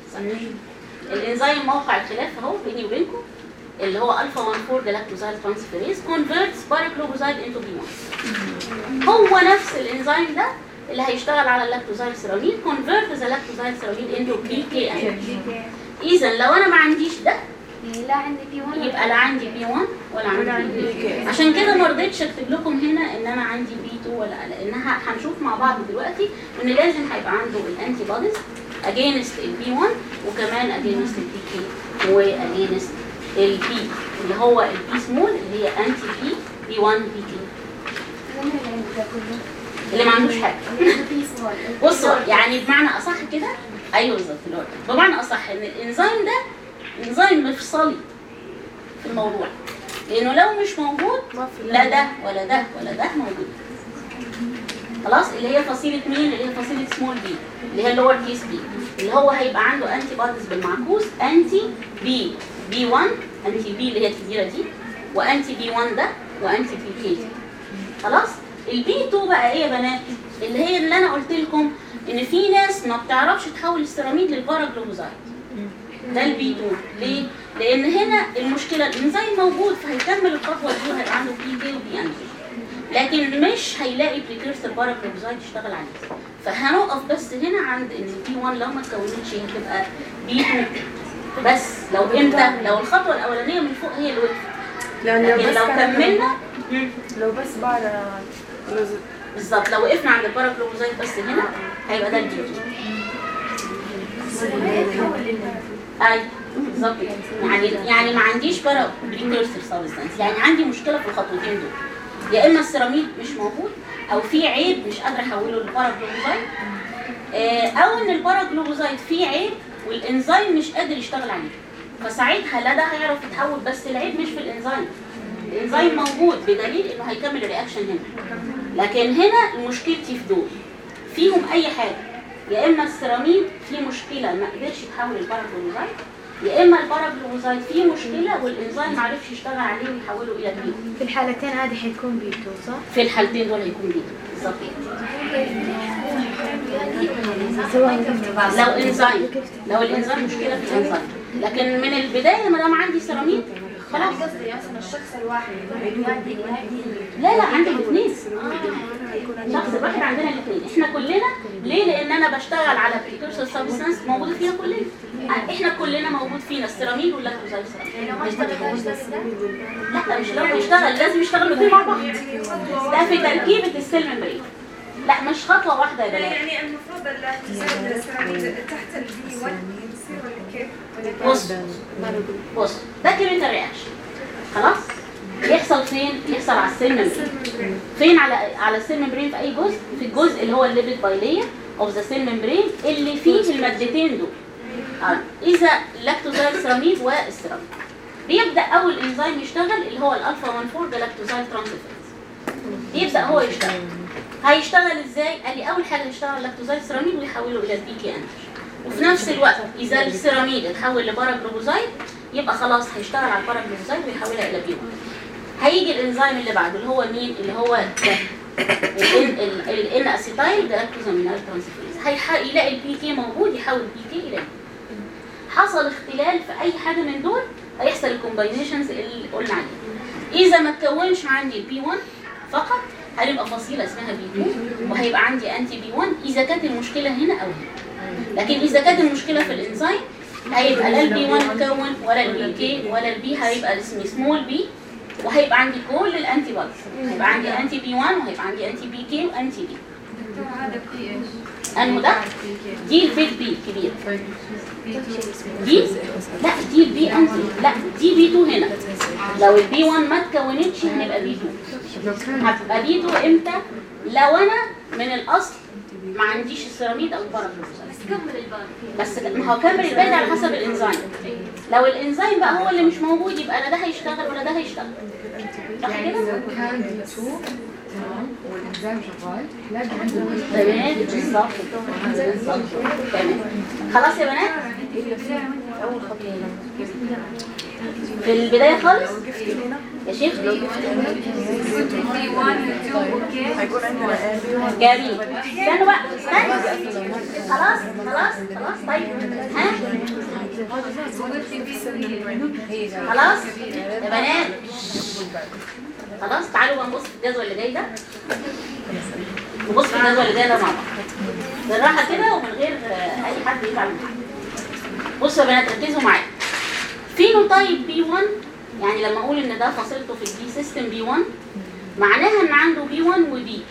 الانزيم موقع الخلاف اهو بيني وبينكم اللي هو الفا 14 جلاكتوزايد ترانسفيريز كونفيرتس باراجلوكوزايد انتو بي 1 هو نفس الانزيم ده اللي هيشتغل على اللاكتوزايد سيراميد كونفيرت ذا لاكتوزايد سيراميد انتو بي كي اذا لو انا ما عنديش ده يعني لا عندي بي 1 يبقى لا عندي بي 1 ولا عندي بي 2 عشان كده ما رضيتش اكتب لكم هنا ان انا عندي بي 2 ولا لا لانها هنشوف مع بعض دلوقتي ان لازم هيبقى عنده الانتي بوديز اجينست البي 1 وكمان اجينست البي كي واجينست البي اللي هو البي سمول اللي هي انتي بي بي 1 بي 2 اللي عنده ده كله اللي ما عندوش حاجه بي سمول بصوا يعني بمعنى اصح كده ايوه بالظبط اللي هو ده. بمعنى اصح ان الانزيم ده انزيم مفصلي في الموضوع لانه لو مش موجود لا ده ولا ده ولا ده موجود خلاص اللي هي فصيله مين اللي هي فصيله سمول بي اللي هي اللور كيس بي اللي هو هيبقى عنده انتي بوديز بالمعكوس انتي بي بي 1 انتي بي اللي هي الكبيره دي وانتي بي 1 ده وانتي بي كي خلاص البي 2 بقى ايه يا بنات اللي هي اللي انا قلت لكم ان في ناس ما بتعرفش تحول السيراميد للباراجلوكوزايد ده البي 2 ليه؟ لان هنا المشكله الانزيم موجود فهيكمل الخطوه دي وهيبقى عنده بي كي وبي انتي لكن مش هيلاقي بريكيرسر باراجلوكوزايد يشتغل عليه فهنقف بس هنا عند ان البي 1 لو ما اتكونتش هتبقى بي 2 بس لو امتى لو الخطوه الاولانيه من فوق هي اللي وقفت لأن لكن بس لو كان- كملنا لو بس بعد نزل بالظبط لو وقفنا عند الباراجلوكوزايد بس هنا هيبقى ده البي 2 ايوه بالظبط كده. يعني يعني ما عنديش بارا بريكيرسر سبستانس يعني عندي مشكله في الخطوتين دول يا اما السيراميد مش موجود او في عيب مش قادره احوله للباراجلوكوزايد آه، او ان الباراجلوكوزايد فيه عيب والانزيم مش قادر يشتغل عليه فساعتها لا ده هيعرف يتحول بس العيب مش في الانزيم الانزيم موجود بدليل انه هيكمل الرياكشن هنا لكن هنا مشكلتي في دول فيهم اي حاجه يا اما السيراميد فيه مشكله ما قدرش يتحول الباراجلوزايد يا اما الباراجلوزايد فيه مشكله والانزيم ما عرفش يشتغل عليه ويحوله الى بيو في الحالتين هذه حيكون بيتو صح؟ في الحالتين دول هيكون بيو بالظبط سواء لو انزيم لو الانزيم مشكله في الانزيم لكن من البدايه ما دام عندي سيراميد خلاص قصدي مثلا الشخص الواحد يؤدي يؤدي لا لا عندي الاثنين شخص واحد عندنا الاثنين احنا كلنا ليه لان انا بشتغل على بريكورسور سبستانس موجوده فينا كلنا احنا كلنا موجود فينا السيراميد واللاكتوزايد لو ما اشتغلش ده لا مش لو يشتغل لازم يشتغلوا الاثنين مع بعض ده في تركيبه السيل ممبرين لا مش خطوه واحده يا بنات يعني المفروض اللاكتوزايد السيراميد تحت البي 1 يصير ولا كيف؟ ولا بص بص ده كيميكال رياكشن خلاص يحصل فين يحصل على السيل ممبرين فين على على السيل ممبرين في اي جزء في الجزء اللي هو الليبيد بايليه اوف ذا سيل ممبرين اللي فيه المادتين دول آه. اذا لاكتوزايد سيراميد والسيراميد بيبدا اول انزيم يشتغل اللي هو الالفا 14 جلاكتوزايد ترانسفيرز يبدا هو يشتغل هيشتغل ازاي قال لي اول حاجه يشتغل اللاكتوزايد سيراميد ويحوله الى البي كي ان وفي نفس الوقت اذا السيراميد اتحول لباراجلوبوزايد يبقى خلاص هيشتغل على الباراجلوبوزايد ويحولها الى بيو هيجي الانزيم اللي بعده اللي هو مين اللي هو ده الان اسيتايل جلاكتوزامينال ترانسفيرز هيح- يلاقي البي كي موجود يحول البي كي الى بي حصل اختلال في اي حاجه من دول هيحصل الكومباينيشنز اللي قلنا عليها اذا ما تكونش عندي البي 1 فقط هنبقى فصيله اسمها بي 2 وهيبقى عندي انتي بي 1 اذا كانت المشكله هنا او هنا لكن اذا كانت المشكله في الانزيم هيبقى لا البي 1 اتكون ولا البي كي ولا البي هيبقى اسمه سمول بي وهيبقى عندي كل الانتي بوديز هيبقى عندي انتي بي 1 وهيبقى عندي انتي بي كي وانتي بي هذا في ايش؟ انه ده دي البيج بي كبير دي لا دي البي انتي لا دي بي 2 هنا لو البي 1 ما اتكونتش هنبقى بي 2 هتبقى بي 2 امتى لو انا من الاصل ما عنديش السيراميد او الباراجلوزايد كمل الباقي بس ما هو كمل الباقي على حسب الانزيم لو الانزيم بقى هو اللي مش موجود يبقى لا ده هيشتغل ولا ده هيشتغل صح يعني كده لو كان بي 2 تمام والانزيم شغال لاقي عنده تمام بالظبط بالظبط تمام خلاص يا بنات في البدايه خالص يا شيخ جميل استنوا بقى استنوا خلاص خلاص خلاص طيب ها خلاص يا بنات خلاص تعالوا بقى نبص في الجدول اللي جاي ده نبص في الجدول اللي جاي ده مع بعض بالراحه كده ومن غير آه، اي حد يزعل مني. بصوا يا بنات ركزوا معايا فينوتايب بي 1 يعني لما اقول ان ده فصيلته في البي سيستم بي 1 معناها ان عنده بي 1 وبي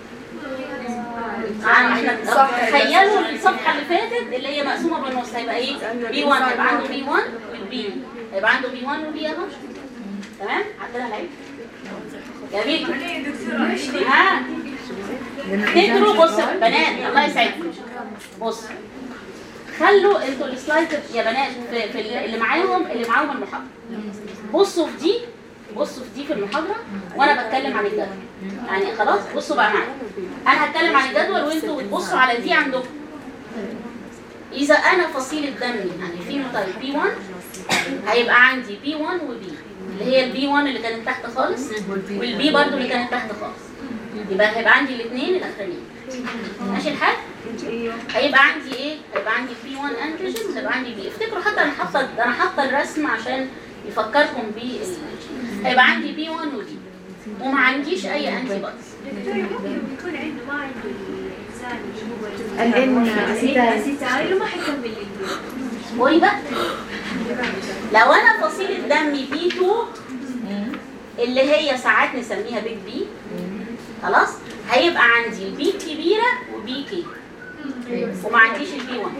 احنا تخيلوا الصفحه اللي فاتت اللي هي مقسومه بالنص هيبقى ايه بي 1 هيبقى عنده بي 1 والبي هيبقى عنده بي 1 وبي اهو تمام عندنا العيب جميل ها تقروا بصوا بنات الله يسعدكم بص خلوا انتوا السلايد يا بنات في, في اللي معاهم اللي معاهم المحاضره بصوا في دي بصوا في دي في المحاضره وانا بتكلم عن الجدول يعني خلاص بصوا بقى معايا انا هتكلم عن الجدول وانتوا بتبصوا على دي عندكم اذا انا فصيله دمي يعني فينوتايب بي 1 هيبقى عندي بي 1 وبي اللي هي البي 1 اللي كانت تحت خالص والبي برضو اللي كانت تحت خالص يبقى هيبقى عندي الاثنين الاخرانيين ماشي الحال هيبقى عندي ايه هيبقى عندي بي 1 انتيجين وهيبقى عندي بي افتكروا حتى انا حاطه انا حاطه الرسم عشان يفكركم بال هيبقى عندي بي 1 ودي وما عنديش اي انتي بوديز دكتور ممكن يكون عنده ما عنده الانسان اللي هو الان اسيتايل الاسيتايل وما حيكمل البيت اصبري بقى لو انا فصيله دمي بي 2 اللي هي ساعات نسميها بيج بي خلاص هيبقى عندي البي كبيره وبي كي وما عنديش البي 1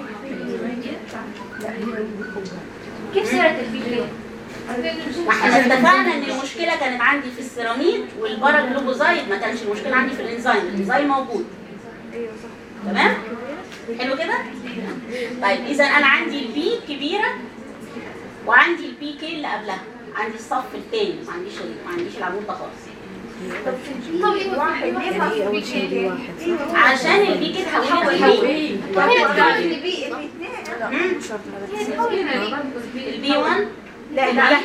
كيف صارت البيت ما احنا اتفقنا ان المشكله كانت عندي في السيراميد والباراجلوبوزايد ما كانش المشكله عندي في الانزيم الانزيم موجود تمام حلو كده طيب اذا انا عندي البي كبيره وعندي البي كي اللي قبلها عندي الصف الثاني ما عنديش ما عنديش العمود ده خالص طب ليه واحد ليه خاص بي كي؟ عشان البي كي تحولت للبي طب هي تتكون البي مم. هي تتكون البي البي 1 لا لا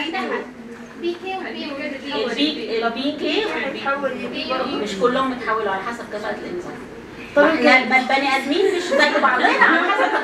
بي كي وبي البي البي كي والبي مش كلهم بيتحولوا على حسب كفاءة الإنسان طب ما احنا ما البني ادمين مش زي بعضنا على حسب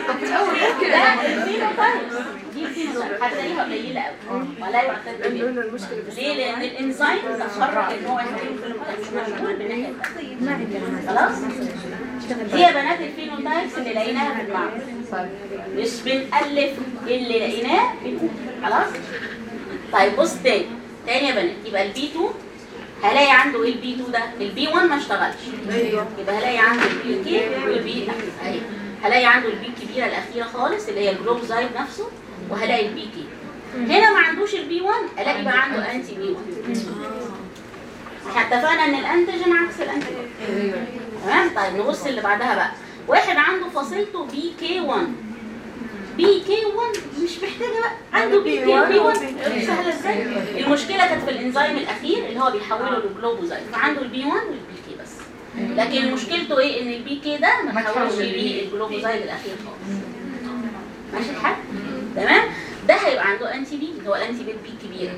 لا الفينوتايبس دي الفينوتايب هتلاقيها قليله قوي ولا يعتد بيها ليه؟ لان الانزيم تفرع ان هو يحتوي كل ما كانش مشغول بالناحيه الثانيه خلاص؟ دي يا بنات الفينوتايبس اللي لقيناها في المعمل مش بنألف اللي لقيناه بنقول خلاص؟ طيب بص تاني تاني يا بنات يبقى البي 2 هلاقي عنده ايه البي 2 ده؟ البي 1 ما اشتغلش يبقى هلاقي عنده البي كي والبي اهي هلاقي عنده البي الكبيره الاخيره خالص اللي هي الجلوبوزايد نفسه وهلاقي البي كي هنا ما عندوش البي 1 الاقي بقى عنده انتي بي 1 احنا اتفقنا ان الانتيجين عكس الانتيجين تمام طيب نبص اللي بعدها بقى واحد عنده فصيلته بي كي 1 بي كي 1 مش محتاجه بقى عنده بي كي وبي 1 سهله ازاي المشكله كانت في الانزيم الاخير اللي هو بيحوله لجلوبوزايد فعنده البي 1 والبي كي بس لكن مشكلته ايه ان البي كي ده ما تحولش للجلوبوزايد الاخير خالص ماشي الحال تمام ده هيبقى عنده انتي بي اللي هو الانتي بي بي كبير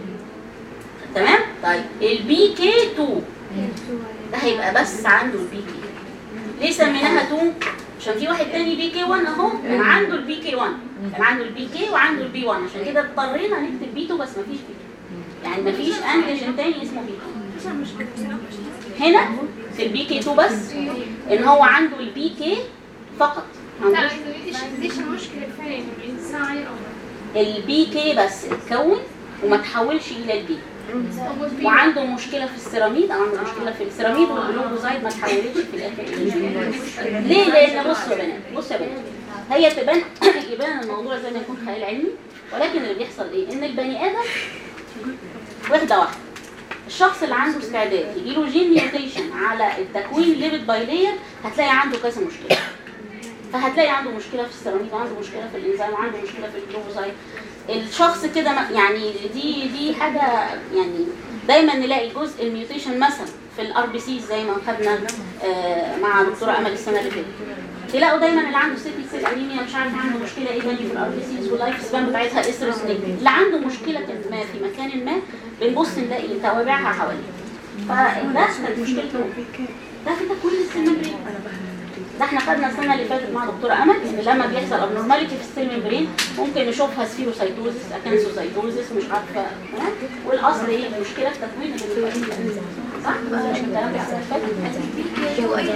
تمام طيب البي كي 2 ده هيبقى بس عنده البي كي ليه سميناها 2 عشان في واحد تاني بي كي 1 اهو كان عنده البي كي 1 كان عنده البي كي وعنده البي 1 عشان كده اضطرينا نكتب بي 2 بس مفيش بي 2 يعني مفيش انتيجين تاني اسمه بي 2 هنا في البي كي 2 بس ان هو عنده البي كي فقط ما لا عندوش ايش ايش المشكله فين الانسان او البي كي بس اتكون وما تحولش الى البي وعنده مشكله في السيراميد او عنده مشكله في السيراميد والجلوكوزايد ما تحولتش في الاخر الى البي ليه لان بصوا يا بنات بصوا يا بنات هي تبان يبان الموضوع زي ما يكون خيال علمي ولكن اللي بيحصل ايه ان البني ادم واحده واحده الشخص اللي عنده استعداد يجيله جين ميوتيشن على التكوين ليبيد بايلير هتلاقي عنده كذا مشكله فهتلاقي عنده مشكله في السيراميد وعنده مشكله في الانزيم وعنده مشكله في الجلوكوزايد الشخص كده ما- يعني دي دي حاجه يعني دايما نلاقي جزء الميوتيشن مثلا في الار بي سي زي ما خدنا آه، مع دكتوره امل السنه اللي فاتت تلاقوا دايما اللي عنده سيتي سيل انيميا مش عارف عنده مشكله ايه تاني في الار بي سيز واللايف سبان بتاعتها اسرس اللي عنده مشكله ما في مكان ما بنبص نلاقي توابعها حواليه فده كانت مشكلته ده في تكوين السيل ممبرين ده احنا خدنا السنه اللي فاتت مع دكتوره امل ان لما بيحصل ابنورماليتي في السيل ممبرين ممكن نشوفها سفيروسايتوزس اكانسوسايتوزس مش عارفه تمام والاصل ايه المشكله في تكوين السيل صح؟ مش الكلام ده السنه اللي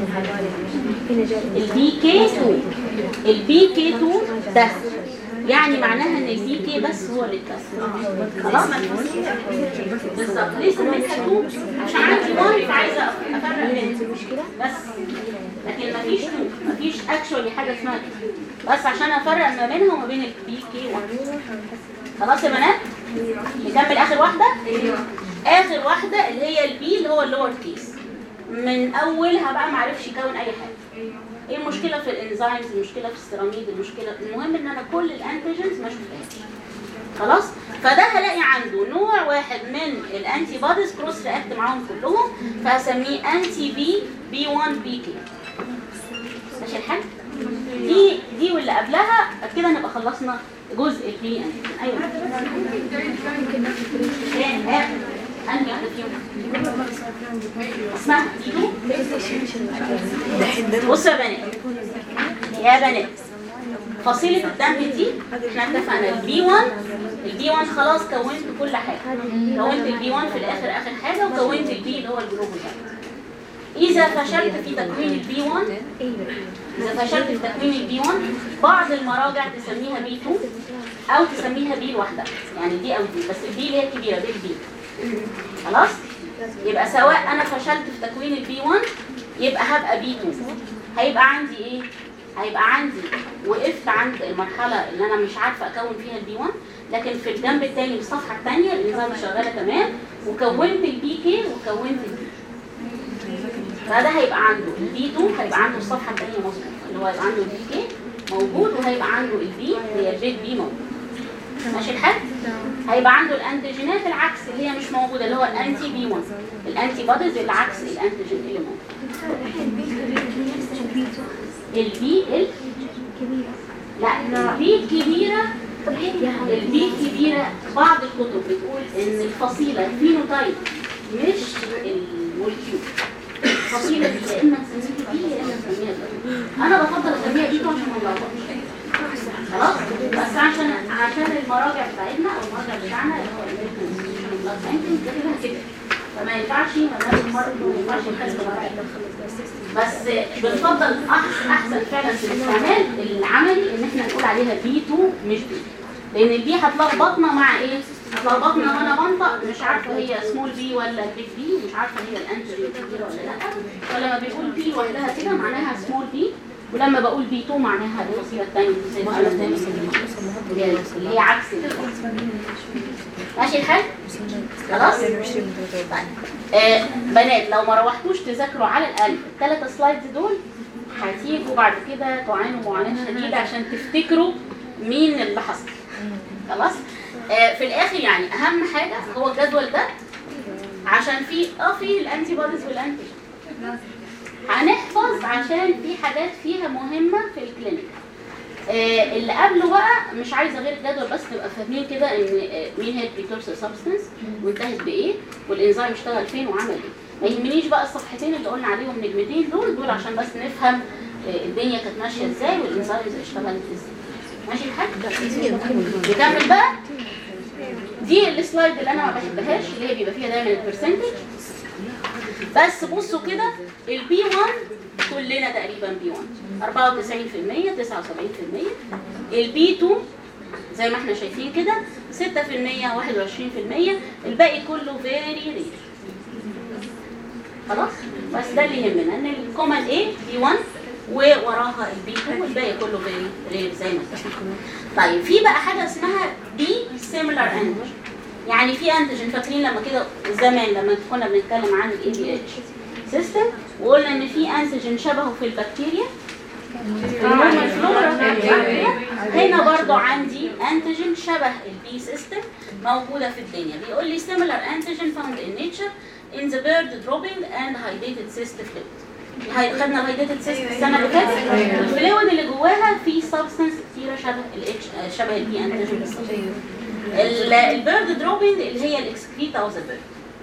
فاتت البي كي 2 البي كي 2 ده يعني معناها ان البي كي بس هو اللي اتكسر خلاص بالظبط ليه سميتها 2 عشان عندي 1 فعايزه افرق بين بس لكن مفيش 2 مفيش اكشولي حاجه اسمها كده بس عشان افرق ما بينها وما بين البي كي 1 خلاص يا بنات نكمل اخر واحده اخر واحده اللي هي البي اللي هو اللور كيس من اولها بقى معرفش يكون اي حاجه ايه المشكله في الانزيمز المشكله في السيراميد المشكله المهم ان انا كل الانتيجنز ما شفتهاش خلاص فده هلاقي عنده نوع واحد من الانتي بوديز كروس رياكت معاهم كلهم فهسميه انتي بي بي 1 بي كي ماشي الحال دي دي واللي قبلها كده نبقى خلصنا جزء البي انتيجين ايوه ايه ايه انهي واحده فيهم اسمها ديدو بصوا يا بنات يا بنات فصيلة الدم دي احنا اتفقنا البي 1 البي 1 خلاص كونت كل حاجة كونت البي 1 في الاخر اخر حاجة وكونت البي اللي هو الجلوكوزايد إذا فشلت في تكوين البي 1 إذا فشلت في تكوين البي 1 بعض المراجع تسميها بي 2 أو تسميها بي لوحدها يعني دي أو دي بس البي اللي هي الكبيرة دي البي خلاص يبقى سواء انا فشلت في تكوين البي 1 يبقى هبقى بي 2 هيبقى عندي ايه هيبقى عندي وقفت عند المرحله اللي انا مش عارفه اكون فيها البي 1 لكن في الجنب الثاني في الصفحه الثانيه الانزيم شغاله تمام وكونت البي كي وكونت البي فده هيبقى عنده البي 2 هيبقى عنده الصفحه الثانيه مظبوط اللي هو هيبقى عنده البي كي موجود وهيبقى عنده البي اللي هي البيج بي موجود ماشي الحال هيبقى عنده الانتيجينات العكس اللي هي مش موجوده اللي هو الانتي بي 1 الانتي بوديز العكس الانتيجين اللي موجود البي ال لا البي الكبيره البي الكبيره بعض الكتب بتقول ان الفصيله الفينوتايب مش المولكيول الفصيله دي يا اما نسميها بي يا اما نسميها بي انا بفضل اسميها بي عشان ما نلخبطش خلاص بس عشان عشان المراجع بتاعتنا او المراجع بتاعنا اللي هو الامريكان انستيتيوشن اوف بلاد ساينسز كاتبها كده فما ينفعش ما ينفعش نخلي مراجع بس بنفضل احسن احسن فعلا في الاستعمال العملي ان احنا نقول عليها بي 2 مش بي لان البي هتلخبطنا مع ايه؟ هتلخبطنا وانا بنطق مش عارفه هي سمول بي ولا بيج بي مش عارفه هي الانتري كبيره ولا لا فلما بنقول بي لوحدها كده معناها سمول بي ولما بقول بي 2 معناها الفصيله الثانيه زي الفصيله الثانيه اللي هي- اللي هي عكس ال- ماشي الحال؟ خلاص؟ طيب. آه بنات لو ما روحتوش تذاكروا على الاقل الثلاث سلايدز دول هتيجوا بعد كده تعانوا معاناه شديده عشان تفتكروا مين اللي حصل خلاص آه في الاخر يعني اهم حاجه هو الجدول ده عشان في اه في الانتي بوديز والانتي هنحفظ عشان في حاجات فيها مهمه في الكلينيك آه اللي قبله بقى مش عايزه غير الجدول بس تبقى فاهمين كده ان آه، مين هي البريكورسور سبستنس وانتهت بايه والانزيم اشتغل فين وعمل ايه ما يهمنيش بقى الصفحتين اللي قلنا عليهم نجمتين دول دول عشان بس نفهم آه، الدنيا كانت ماشيه ازاي والانزيم اشتغلت ازاي ماشي الحاج نكمل بقى دي السلايد اللي انا ما بحبهاش اللي هي بيبقى فيها دايما البرسنتج بس بصوا كده البي 1 كلنا تقريبا بي 1 94% 79% البي 2 زي ما احنا شايفين كده 6% 21% الباقي كله فيري رير خلاص بس ده اللي يهمنا ان الكومن ايه بي 1 ووراها البي 2 والباقي كله فيري رير زي ما اتفقنا طيب في بقى حاجه اسمها بي سيميلار انتيجين يعني في انتيجين فاكرين لما كده زمان لما كنا بنتكلم عن الاي بي اتش سيستم وقلنا ان في انتيجين شبهه في البكتيريا النورمال فلورا هنا برضو عندي انتيجين شبه البي سيستم موجوده في الدنيا بيقول لي similar antigen found in nature in the bird dropping and hydrated cyst fluid هاي- خدنا الهايديتد سيست السنه اللي فاتت الفلويد اللي جواها فيه سبستنس كتيره شبه الاتش شبه البي انتيجين بالظبط ال- البيرد دروبنج اللي هي الاكسكريتا اوف ذا بيرد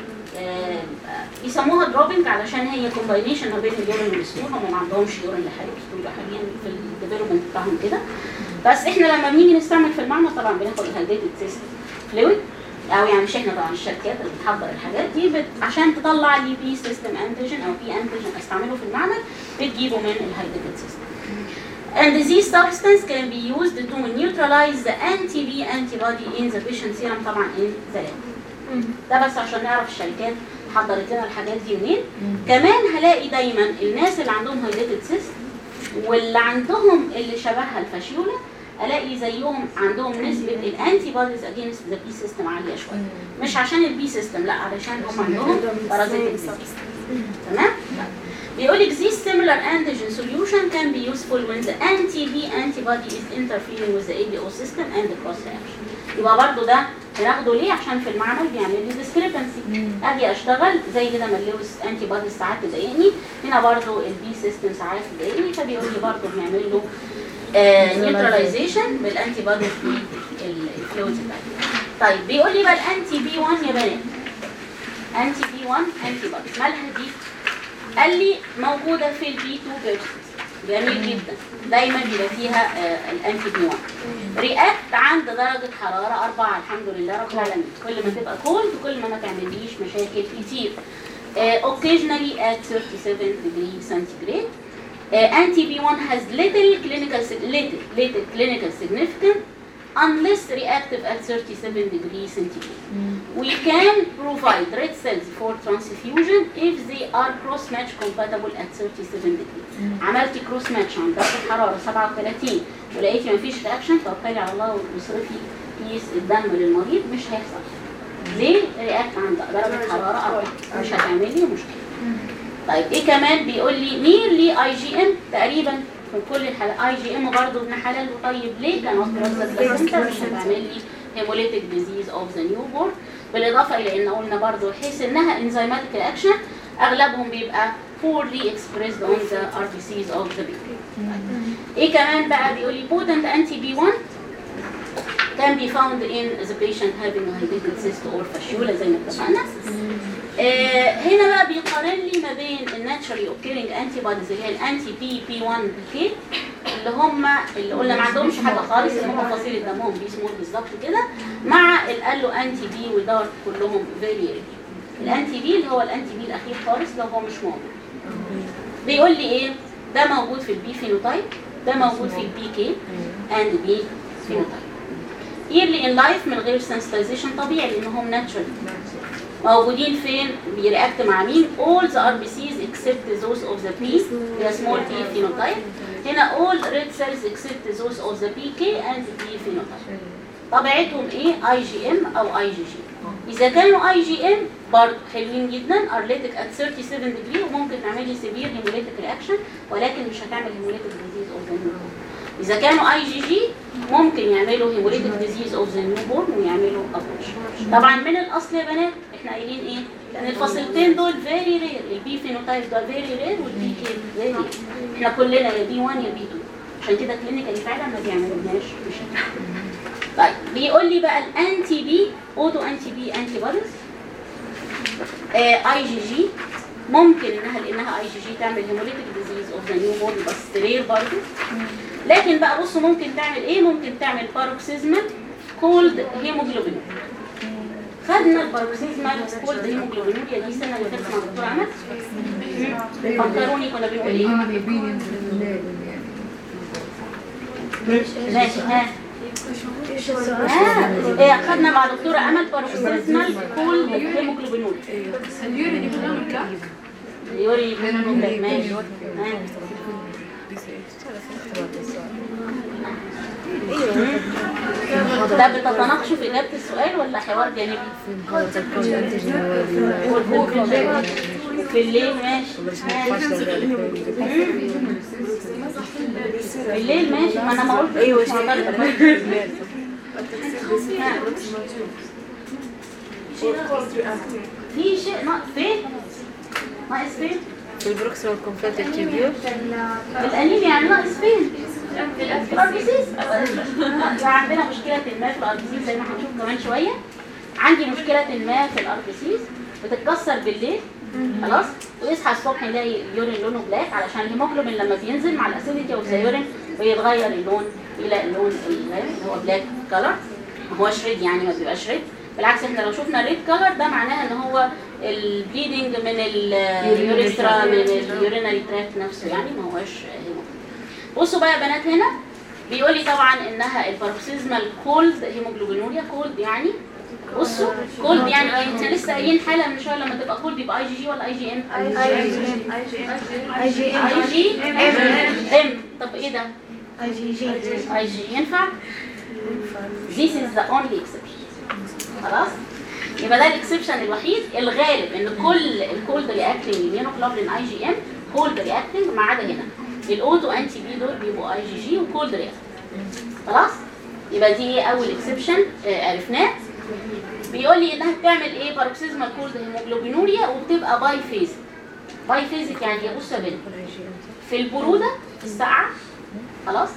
يسموها دروبنج علشان هي كومباينيشن ما بين اليورين والستول هم ما عندهمش يورين لحاله ستول لحاليا في الديفلوبمنت بتاعهم كده بس احنا لما بنيجي نستعمل في المعمل طبعا بناخد الهايديتد سيست فلويد او يعني مش احنا طبعا الشركات اللي بتحضر الحاجات دي بت... عشان تطلع لي بي سيستم انتيجين او بي انتيجين استعمله في المعمل بتجيبه من الهايديتد سيستم And this substance can be used to neutralize the anti-B antibody in the patient serum طبعا in the lab. ده بس عشان نعرف الشركات حضرت لنا الحاجات دي منين. كمان هلاقي دايما الناس اللي عندهم هايديتد سيست واللي عندهم اللي شبهها الفاشيولا الاقي زيهم عندهم نسبه الانتي بوديز اجينست ذا بي سيستم عاليه شويه مش عشان البي سيستم لا علشان هم عندهم بارازيتك تمام بيقول لك this similar antigen solution can be useful when the anti-B antibody is interfering with the ABO system and the cross reaction يبقى برضو ده بناخده ليه عشان في المعمل بيعمل لي discrepancy اجي اشتغل زي كده ما اللوز انتي بودي ساعات تضايقني هنا برضو البي سيستم ساعات تضايقني فبيقول لي برضو بنعمل له نيوتراليزيشن بالانتي بودي في الفلويد بتاعتي طيب بيقول لي بقى الانتي بي 1 يا بنات انتي بي 1 انتي بودي مالها دي قال لي موجوده في البي 2 بيرسز جميل جدا دايما بيبقى فيها آه الانتي بي 1 رياكت عند درجه حراره 4 الحمد لله رب العالمين كل ما تبقى كولد كل ما ما تعمليش مشاكل كتير uh, occasionally at 37 degree centigrade. Uh, anti-B1 has little clinical sig- little, little clinical significance unless reactive at 37 degree centigrade. We can provide red cells for transfusion if they are cross-match compatible at 37 degree. عملتي cross match عند درجة حرارة 37 ولقيتي مفيش رياكشن توكلي على الله واصرفي كيس الدم للمريض مش هيحصل ليه رياكت عند درجة حرارة 4 مش هتعمل لي مشكلة طيب ايه كمان بيقول لي مين ليه اي جي ام تقريبا في كل الحالات اي جي ام برضه ابن حلال وطيب ليه كان اوستراليا بلاسنتا مش هتعمل لي hemolytic disease of the newborn بالاضافه الى ان قلنا برضو حيث انها enzymatic reaction اغلبهم بيبقى poorly expressed on the RBCs of the baby. ايه كمان بقى بيقول لي potent anti B1 can be found in the patient having a hydrated cyst or fistula زي ما اتفقنا. آه هنا بقى بيقارن لي ما بين الناتشرالي اوكيرنج انتي بوديز اللي هي الانتي بي بي 1 بي كي اللي هم اللي قلنا ما عندهمش حاجه خالص اللي هم فصيله دمهم بي سمول بالظبط كده مع الالو انتي بي ودارك كلهم فيري رير الانتي بي اللي هو الانتي بي الاخير خالص لو هو مش موجود بيقول لي ايه ده موجود في البي فينوتايب ده موجود في البي كي اند بي فينوتايب yearly in life من غير sensitization طبيعي لانهم ناتشرال موجودين فين بيرياكت مع مين all the RBCs except those of the P the small p phenotype هنا all red cells except those of the PK and P phenotype طبيعتهم ايه اي جي ام او اي جي جي اذا كانوا اي جي ام برضه حلوين جدا ارليتك ات 37 ديجري وممكن تعمل لي سيفير هيموليتيك رياكشن ولكن مش هتعمل هيموليتيك ديزيز اوف ذا نيوبورن اذا كانوا اي جي جي ممكن يعملوا هيموليتيك ديزيز اوف ذا نيوبورن ويعملوا ابروش طبعا من الاصل يا بنات احنا قايلين ايه لان الفصيلتين دول فيري رير البي فينوتايب ده فيري رير والبي كي فيري رير احنا كلنا يا بي 1 يا بي 2 عشان كده كلينيكالي فعلا ما بيعملولناش مشاكل طيب بيقول لي بقى الانتي بي اوتو انتي بي انتي بوديز اي جي جي ممكن انها لانها اي جي جي تعمل هيموليتيك ديزيز اوف ذا نيو بورن بس رير برضه لكن بقى بصوا ممكن تعمل ايه ممكن تعمل باروكسيزمال كولد هيموجلوبين خدنا الباروكسيزمال كولد هيموجلوبينوريا دي السنه اللي فاتت مع الدكتور عماد فكروني كنا بنقول ايه ماشي ها ها ايه خدنا مع دكتوره امل باروكسيزمال كولد هيموجلوبينوريا يوري بلاك ماشي ها. ده بتتناقشوا في اجابه السؤال ولا حوار جانبي؟ في الليل ماشي في الليل ماشي ما انا ما قلت ايوه في شيء ناقص فين؟ ناقص فين؟ في البروكسيمال كونفات الكبير الانيميا يعني ناقص فين؟ في الاربيسيس عندنا مشكله ما في الاربيسيس زي ما هنشوف كمان شويه عندي مشكله ما في الاربيسيس بتتكسر بالليل خلاص ويصحى الصبح يلاقي اليورين لونه بلاك علشان الهيموجلوبين لما بينزل مع الاسيديتي اوف ذا يورين بيتغير اللون الى اللون الغامق اللي هو بلاك كلر ما هوش ريد يعني ما بيبقاش ريد بالعكس احنا لو شفنا ريد كلر ده معناه ان هو البليدنج من اليوريسترا من اليورينري تراكت نفسه يعني ما هوش هيموجلوبين بصوا بقى يا بنات هنا بيقول لي طبعا انها الباروكسيزمال كولد هيموجلوبينوريا كولد يعني بصوا كولد يعني ايه احنا لسه قايلين حاله من شويه لما تبقى كولد يبقى اي جي جي ولا اي جي ام اي جي ام اي جي ام اي جي ام طب ايه ده اي جي جي اي جي ينفع This is the only exception خلاص يبقى ده الاكسبشن الوحيد الغالب ان كل الكولد رياكتنج immunoglobulin اي جي ام كولد رياكتنج ما عدا هنا الاوتو انتي بي دول بيبقوا اي جي جي وكولد رياكتنج خلاص يبقى دي ايه اول اكسبشن عرفناه بيقول لي انها بتعمل ايه باروكسيزمال كولد هيموجلوبينوريا وبتبقى باي فيزك باي فيزك يعني ايه بص يا بنت في البروده الساقعه خلاص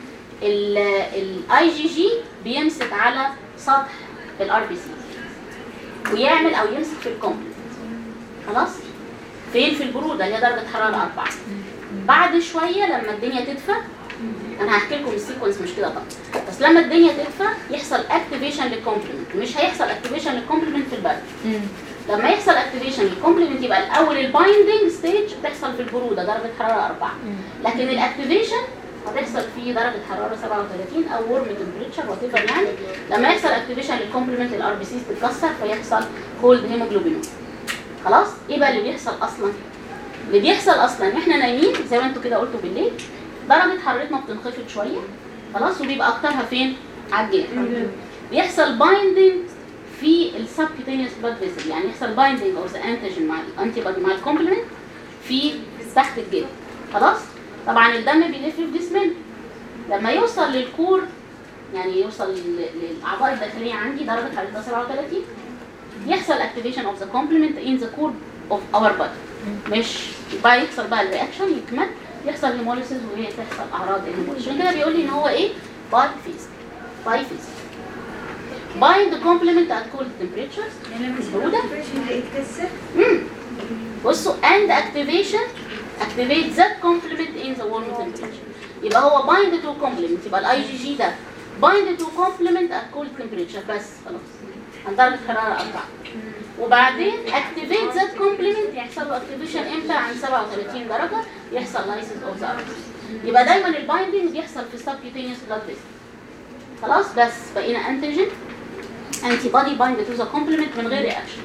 الاي جي جي بيمسك على سطح الار بي سي ويعمل او يمسك في الكومبلمنت خلاص فين في البروده اللي هي درجه حراره 4 بعد شويه لما الدنيا تدفى انا هحكي لكم السيكونس مش كده طبعا بس لما الدنيا تدفى يحصل اكتيفيشن للكومبلمنت مش هيحصل اكتيفيشن للكومبلمنت في البرد لما يحصل اكتيفيشن للكومبلمنت يبقى الاول البايندنج ستيج بتحصل في البروده درجه حراره 4 لكن الاكتيفيشن هتحصل في درجه حراره 37 او ورم تمبريتشر وات ايفر يعني لما يحصل اكتيفيشن للكومبلمنت الار بي سيز تتكسر فيحصل كولد هيموجلوبين خلاص ايه بقى اللي بيحصل اصلا اللي بيحصل اصلا ان احنا نايمين زي ما انتوا كده قلتوا بالليل درجه حرارتنا بتنخفض شويه خلاص وبيبقى اكترها فين على الجلد بيحصل بايندنج في السبكيوتينيوس بلاد فيسل يعني يحصل بايندنج اوف ذا انتيجين مع الانتي بودي مع الكومبلمنت في تحت الجلد خلاص طبعا الدم بيلف في جسمنا لما يوصل للكور يعني يوصل لل- للاعضاء الداخليه عندي درجه حرارتها 37 يحصل activation of the complement in the core of our body مش بقى يحصل بقى الرياكشن يكمل يحصل هيموليسيس وتحصل اعراض الهيموليسيس عشان كده بيقول لي ان هو ايه باي فيز باي فيز bind the complement at cold temperatures يعني لما يصير برودة؟ operation ده يتكسر بصوا and activation activate that complement in the warm temperature يبقى هو bind to complement يبقى الاي جي جي ده bind to complement at cold temperature بس خلاص عند درجة حرارة أربعة وبعدين activate that complement يحصل له activation امتى عند 37 درجة يحصل lysis of the arteries يبقى دايما البايندنج بيحصل في subcutaneous blood vessel خلاص بس بقينا انتيجين انتي بودي بايند تو ذا كومبلمنت من غير رياكشن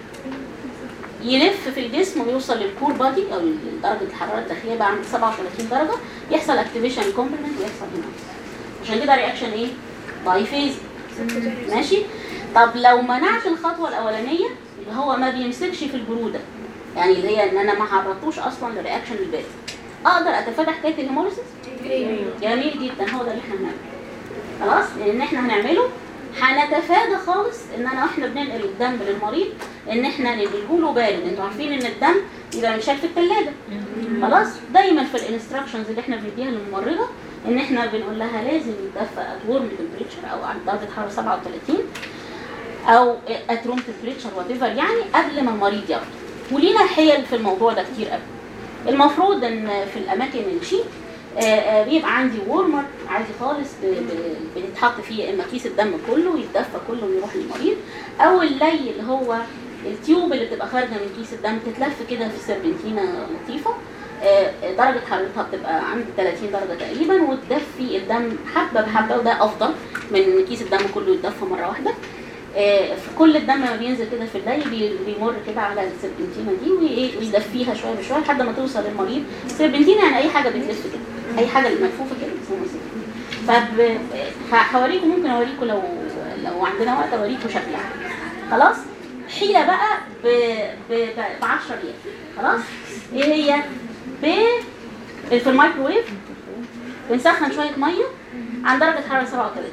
يلف في الجسم ويوصل للكور بادي او درجه الحراره الداخليه بقى عند 37 درجه يحصل اكتيفيشن كومبلمنت ويحصل هيماتوس عشان كده رياكشن ايه؟ باي فيز ماشي طب لو منعت الخطوه الاولانيه اللي هو ما بيمسكش في البروده يعني اللي هي ان انا ما عرضتوش اصلا للرياكشن البارد اقدر اتفادى حكايه الهيموليسيس جميل جدا هو ده اللي احنا هنعمله خلاص لان احنا هنعمله هنتفادى خالص ان انا واحنا بننقل الدم للمريض ان احنا نديله له بارد انتوا عارفين ان الدم يبقى متشال في الثلاجه خلاص دايما في الانستراكشنز اللي احنا بنديها للممرضه ان احنا بنقول لها لازم يتدفى ات ورم تمبريتشر او عند درجه حراره 37 او ات روم تمبريتشر وات ايفر يعني قبل ما المريض ياخده ولينا حيل في الموضوع ده كتير قوي المفروض ان في الاماكن الشيك آه، آه، بيبقى عندي وورمر عادي خالص ب- ب- بيتحط فيه يا اما كيس الدم كله ويتدفى كله ويروح للمريض او اللي اللي هو التيوب اللي بتبقى خارجه من كيس الدم تتلف كده في سربنتينه لطيفه آه، درجه حرارتها بتبقى عند 30 درجه تقريبا وتدفي الدم حبه بحبه وده افضل من ان كيس الدم كله يتدفى مره واحده آه، في كل الدم لما بينزل كده في الليل بي- بيمر كده على السربنتينه دي وإيه، ويدفيها شويه بشويه لحد ما توصل للمريض السربنتينه يعني اي حاجه بتلف كده اي حاجه ملفوفه كده بيسموها سربنتينة. فب ه- هوريكم ممكن اوريكم لو لو عندنا وقت اوريكم شكلها خلاص حيله بقى ب ب ب 10 ريال خلاص ايه هي ب في الميكروويف بنسخن شويه ميه عند درجه حراره 37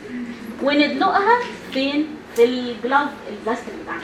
وندلقها فين في الجلاف البلاستيك بتاعنا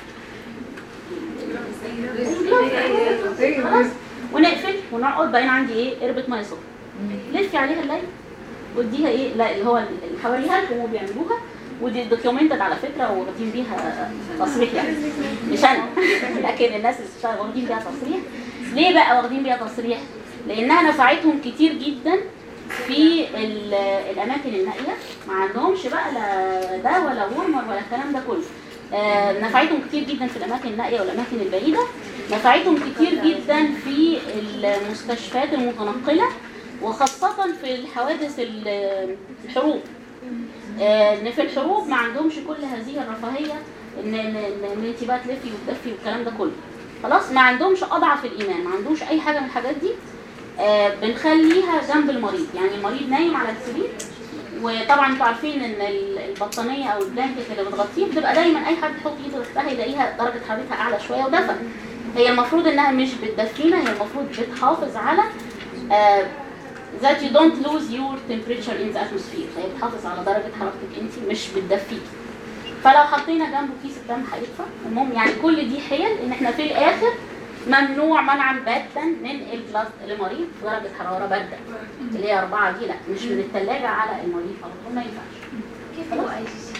الجلاف. خلاص ونقفل ونقعد بقينا عندي ايه قربة ميه سخنه لفي عليها الليل واديها ايه لا اللي هو اللي هوريها لكم وبيعملوها ودي دوكيومنتد على فكره واخدين بيها تصريح يعني مش انا لكن الناس اللي بتشتغل واخدين بيها تصريح ليه بقى واخدين بيها تصريح؟ لانها نفعتهم كتير جدا في ال- الاماكن النائيه ما عندهمش بقى لا ده ولا وورمر ولا الكلام ده كله آه، نفعتهم كتير جدا في الاماكن النائيه والاماكن البعيده نفعتهم كتير جدا في المستشفيات المتنقله وخاصه في الحوادث ال- الحروب آه، ان في الحروب ما عندهمش كل هذه الرفاهيه ان ان ان إن انت بقى تلفي وتدفي والكلام ده كله خلاص ما عندهمش اضعف الايمان ما عندوش اي حاجه من الحاجات دي آه، بنخليها جنب المريض يعني المريض نايم على السرير وطبعا انتوا عارفين ان ال- البطانيه او البلانكت اللي بتغطيه بتبقى دايما اي حد يحط ايده تحتها يلاقيها درجه حرارتها اعلى شويه ودفى هي المفروض انها مش بتدفينا هي المفروض بتحافظ على آه، that you don't lose your temperature in the atmosphere هي بتحافظ على درجه حرارتك انت مش بتدفيكي فلو حطينا جنبه كيس الدم هيدفى المهم يعني كل دي حيل ان احنا في الاخر ممنوع منعا باتا ننقل بلاد لمريض في درجه حراره بارده اللي هي أربعة دي لا مش من الثلاجه على المريض على طول ما ينفعش كيف هو اي جي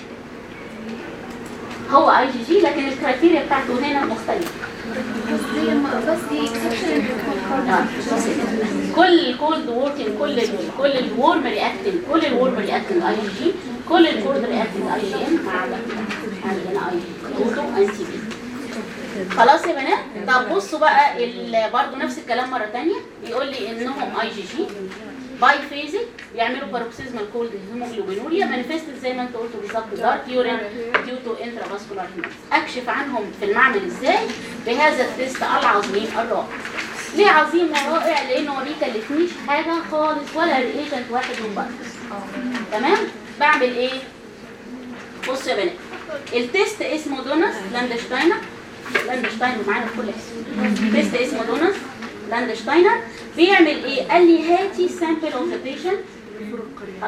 هو اي جي جي لكن الكرايتيريا بتاعته هنا مختلفه بس دي لما بس دي اكسبشن آه، بس كده. كل الكولد ووركينج كل ال كل الورم رياكتنج كل الورم رياكتنج اي جي جي كل الكولد رياكتنج اي جي ام ما عدا عندنا اي جي اوتو انتي بي خلاص يا بنات طب بصوا بقى ال- برضو نفس الكلام مره تانية بيقول لي انهم اي جي جي باي فيزيك بيعملوا باروكسيزمال كولد هيموجلوبينوريا مانيفست زي ما انت قلت بالظبط دارك يورين ديو تو انترافاسكولار اكشف عنهم في المعمل ازاي بهذا التيست العظيم الرائع ليه عظيم ورائع لانه ما بيكلفنيش حاجه خالص ولا رياجنت واحد من بره تمام بعمل ايه بصوا يا بنات التيست اسمه دونس لاندشتاينر لاندشتاينر معانا في كل حته تيست اسمه دونس لاندشتاينر بيعمل ايه قال لي هاتي سامبل اوف ذا بيشنت خلاص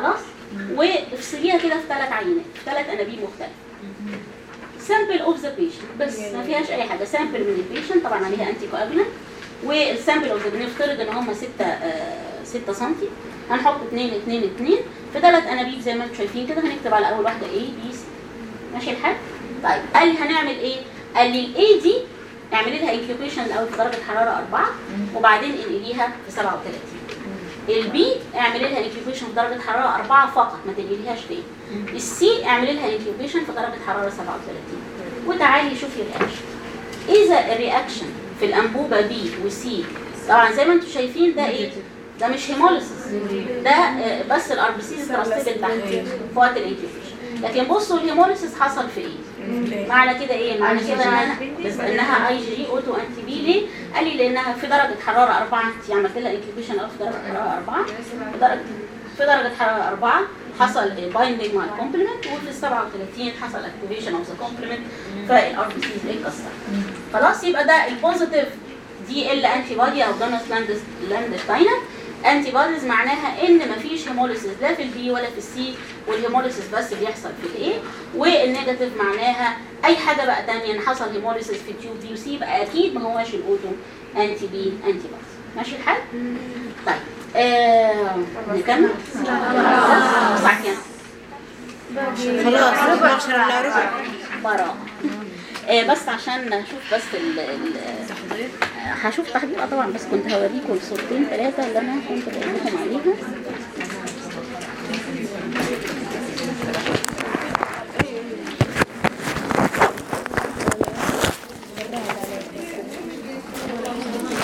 وافصليها كده في ثلاث عينات في ثلاث انابيب مختلفه سامبل اوف ذا بيشنت بس ما فيهاش اي حاجه سامبل من البيشنت طبعا عليها انتي كواجولانت والسامبل اوف ذا بنفترض ان هم 6 6 سم هنحط 2 2 2 في ثلاث انابيب زي ما انتم شايفين كده هنكتب على اول واحده A B C ماشي الحال طيب قال لي هنعمل ايه قال لي الاي دي اعملي لها انكيوبيشن الاول في درجه حراره 4 وبعدين انقليها في 37 البي اعملي لها انكيوبيشن في درجه حراره 4 فقط ما تنقليهاش تاني السي اعملي لها انكيوبيشن في درجه حراره 37 وتعالي شوفي الرياكشن اذا الرياكشن في الانبوبه بي وسي طبعا زي ما انتم شايفين ده ايه ده مش هيموليسيس ده آه، بس الار بي سي ترستبل تحت في وقت الانكيوبيشن لكن بصوا الهيموليسيس حصل في ايه معنى كده ايه معنى كده إنها- بس انها اي جي اوتو انتي بي ليه قال لي لانها في درجه حراره 4 انت عملت لها انكيوبيشن او في درجه حراره 4 في درجه في درجه حراره 4 حصل بايندنج مع الكومبلمنت وفي ال 37 حصل اكتيفيشن اوف ذا كومبلمنت فالار بي سيز اتكسر خلاص يبقى ده البوزيتيف دي ال انتي بودي او دونس لاندشتاينر انتي بوديز معناها ان مفيش هيموليسيس لا في البي ولا في السي والهيموليسيس بس بيحصل في الايه والنيجاتيف معناها اي حاجه بقى تانية ان حصل هيموليسيس في تيوب بي وسي يبقى اكيد ما هواش الاوتو انتي بي انتي بوديز ماشي الحال؟ طيب آه نكمل؟ الساعة كام؟ خلاص 12 الا ربع براءة آه بس عشان اشوف بس ال ال آه، هشوف تحضير آه طبعا بس كنت هوريكم الصورتين ثلاثة اللي انا كنت بقول لكم عليها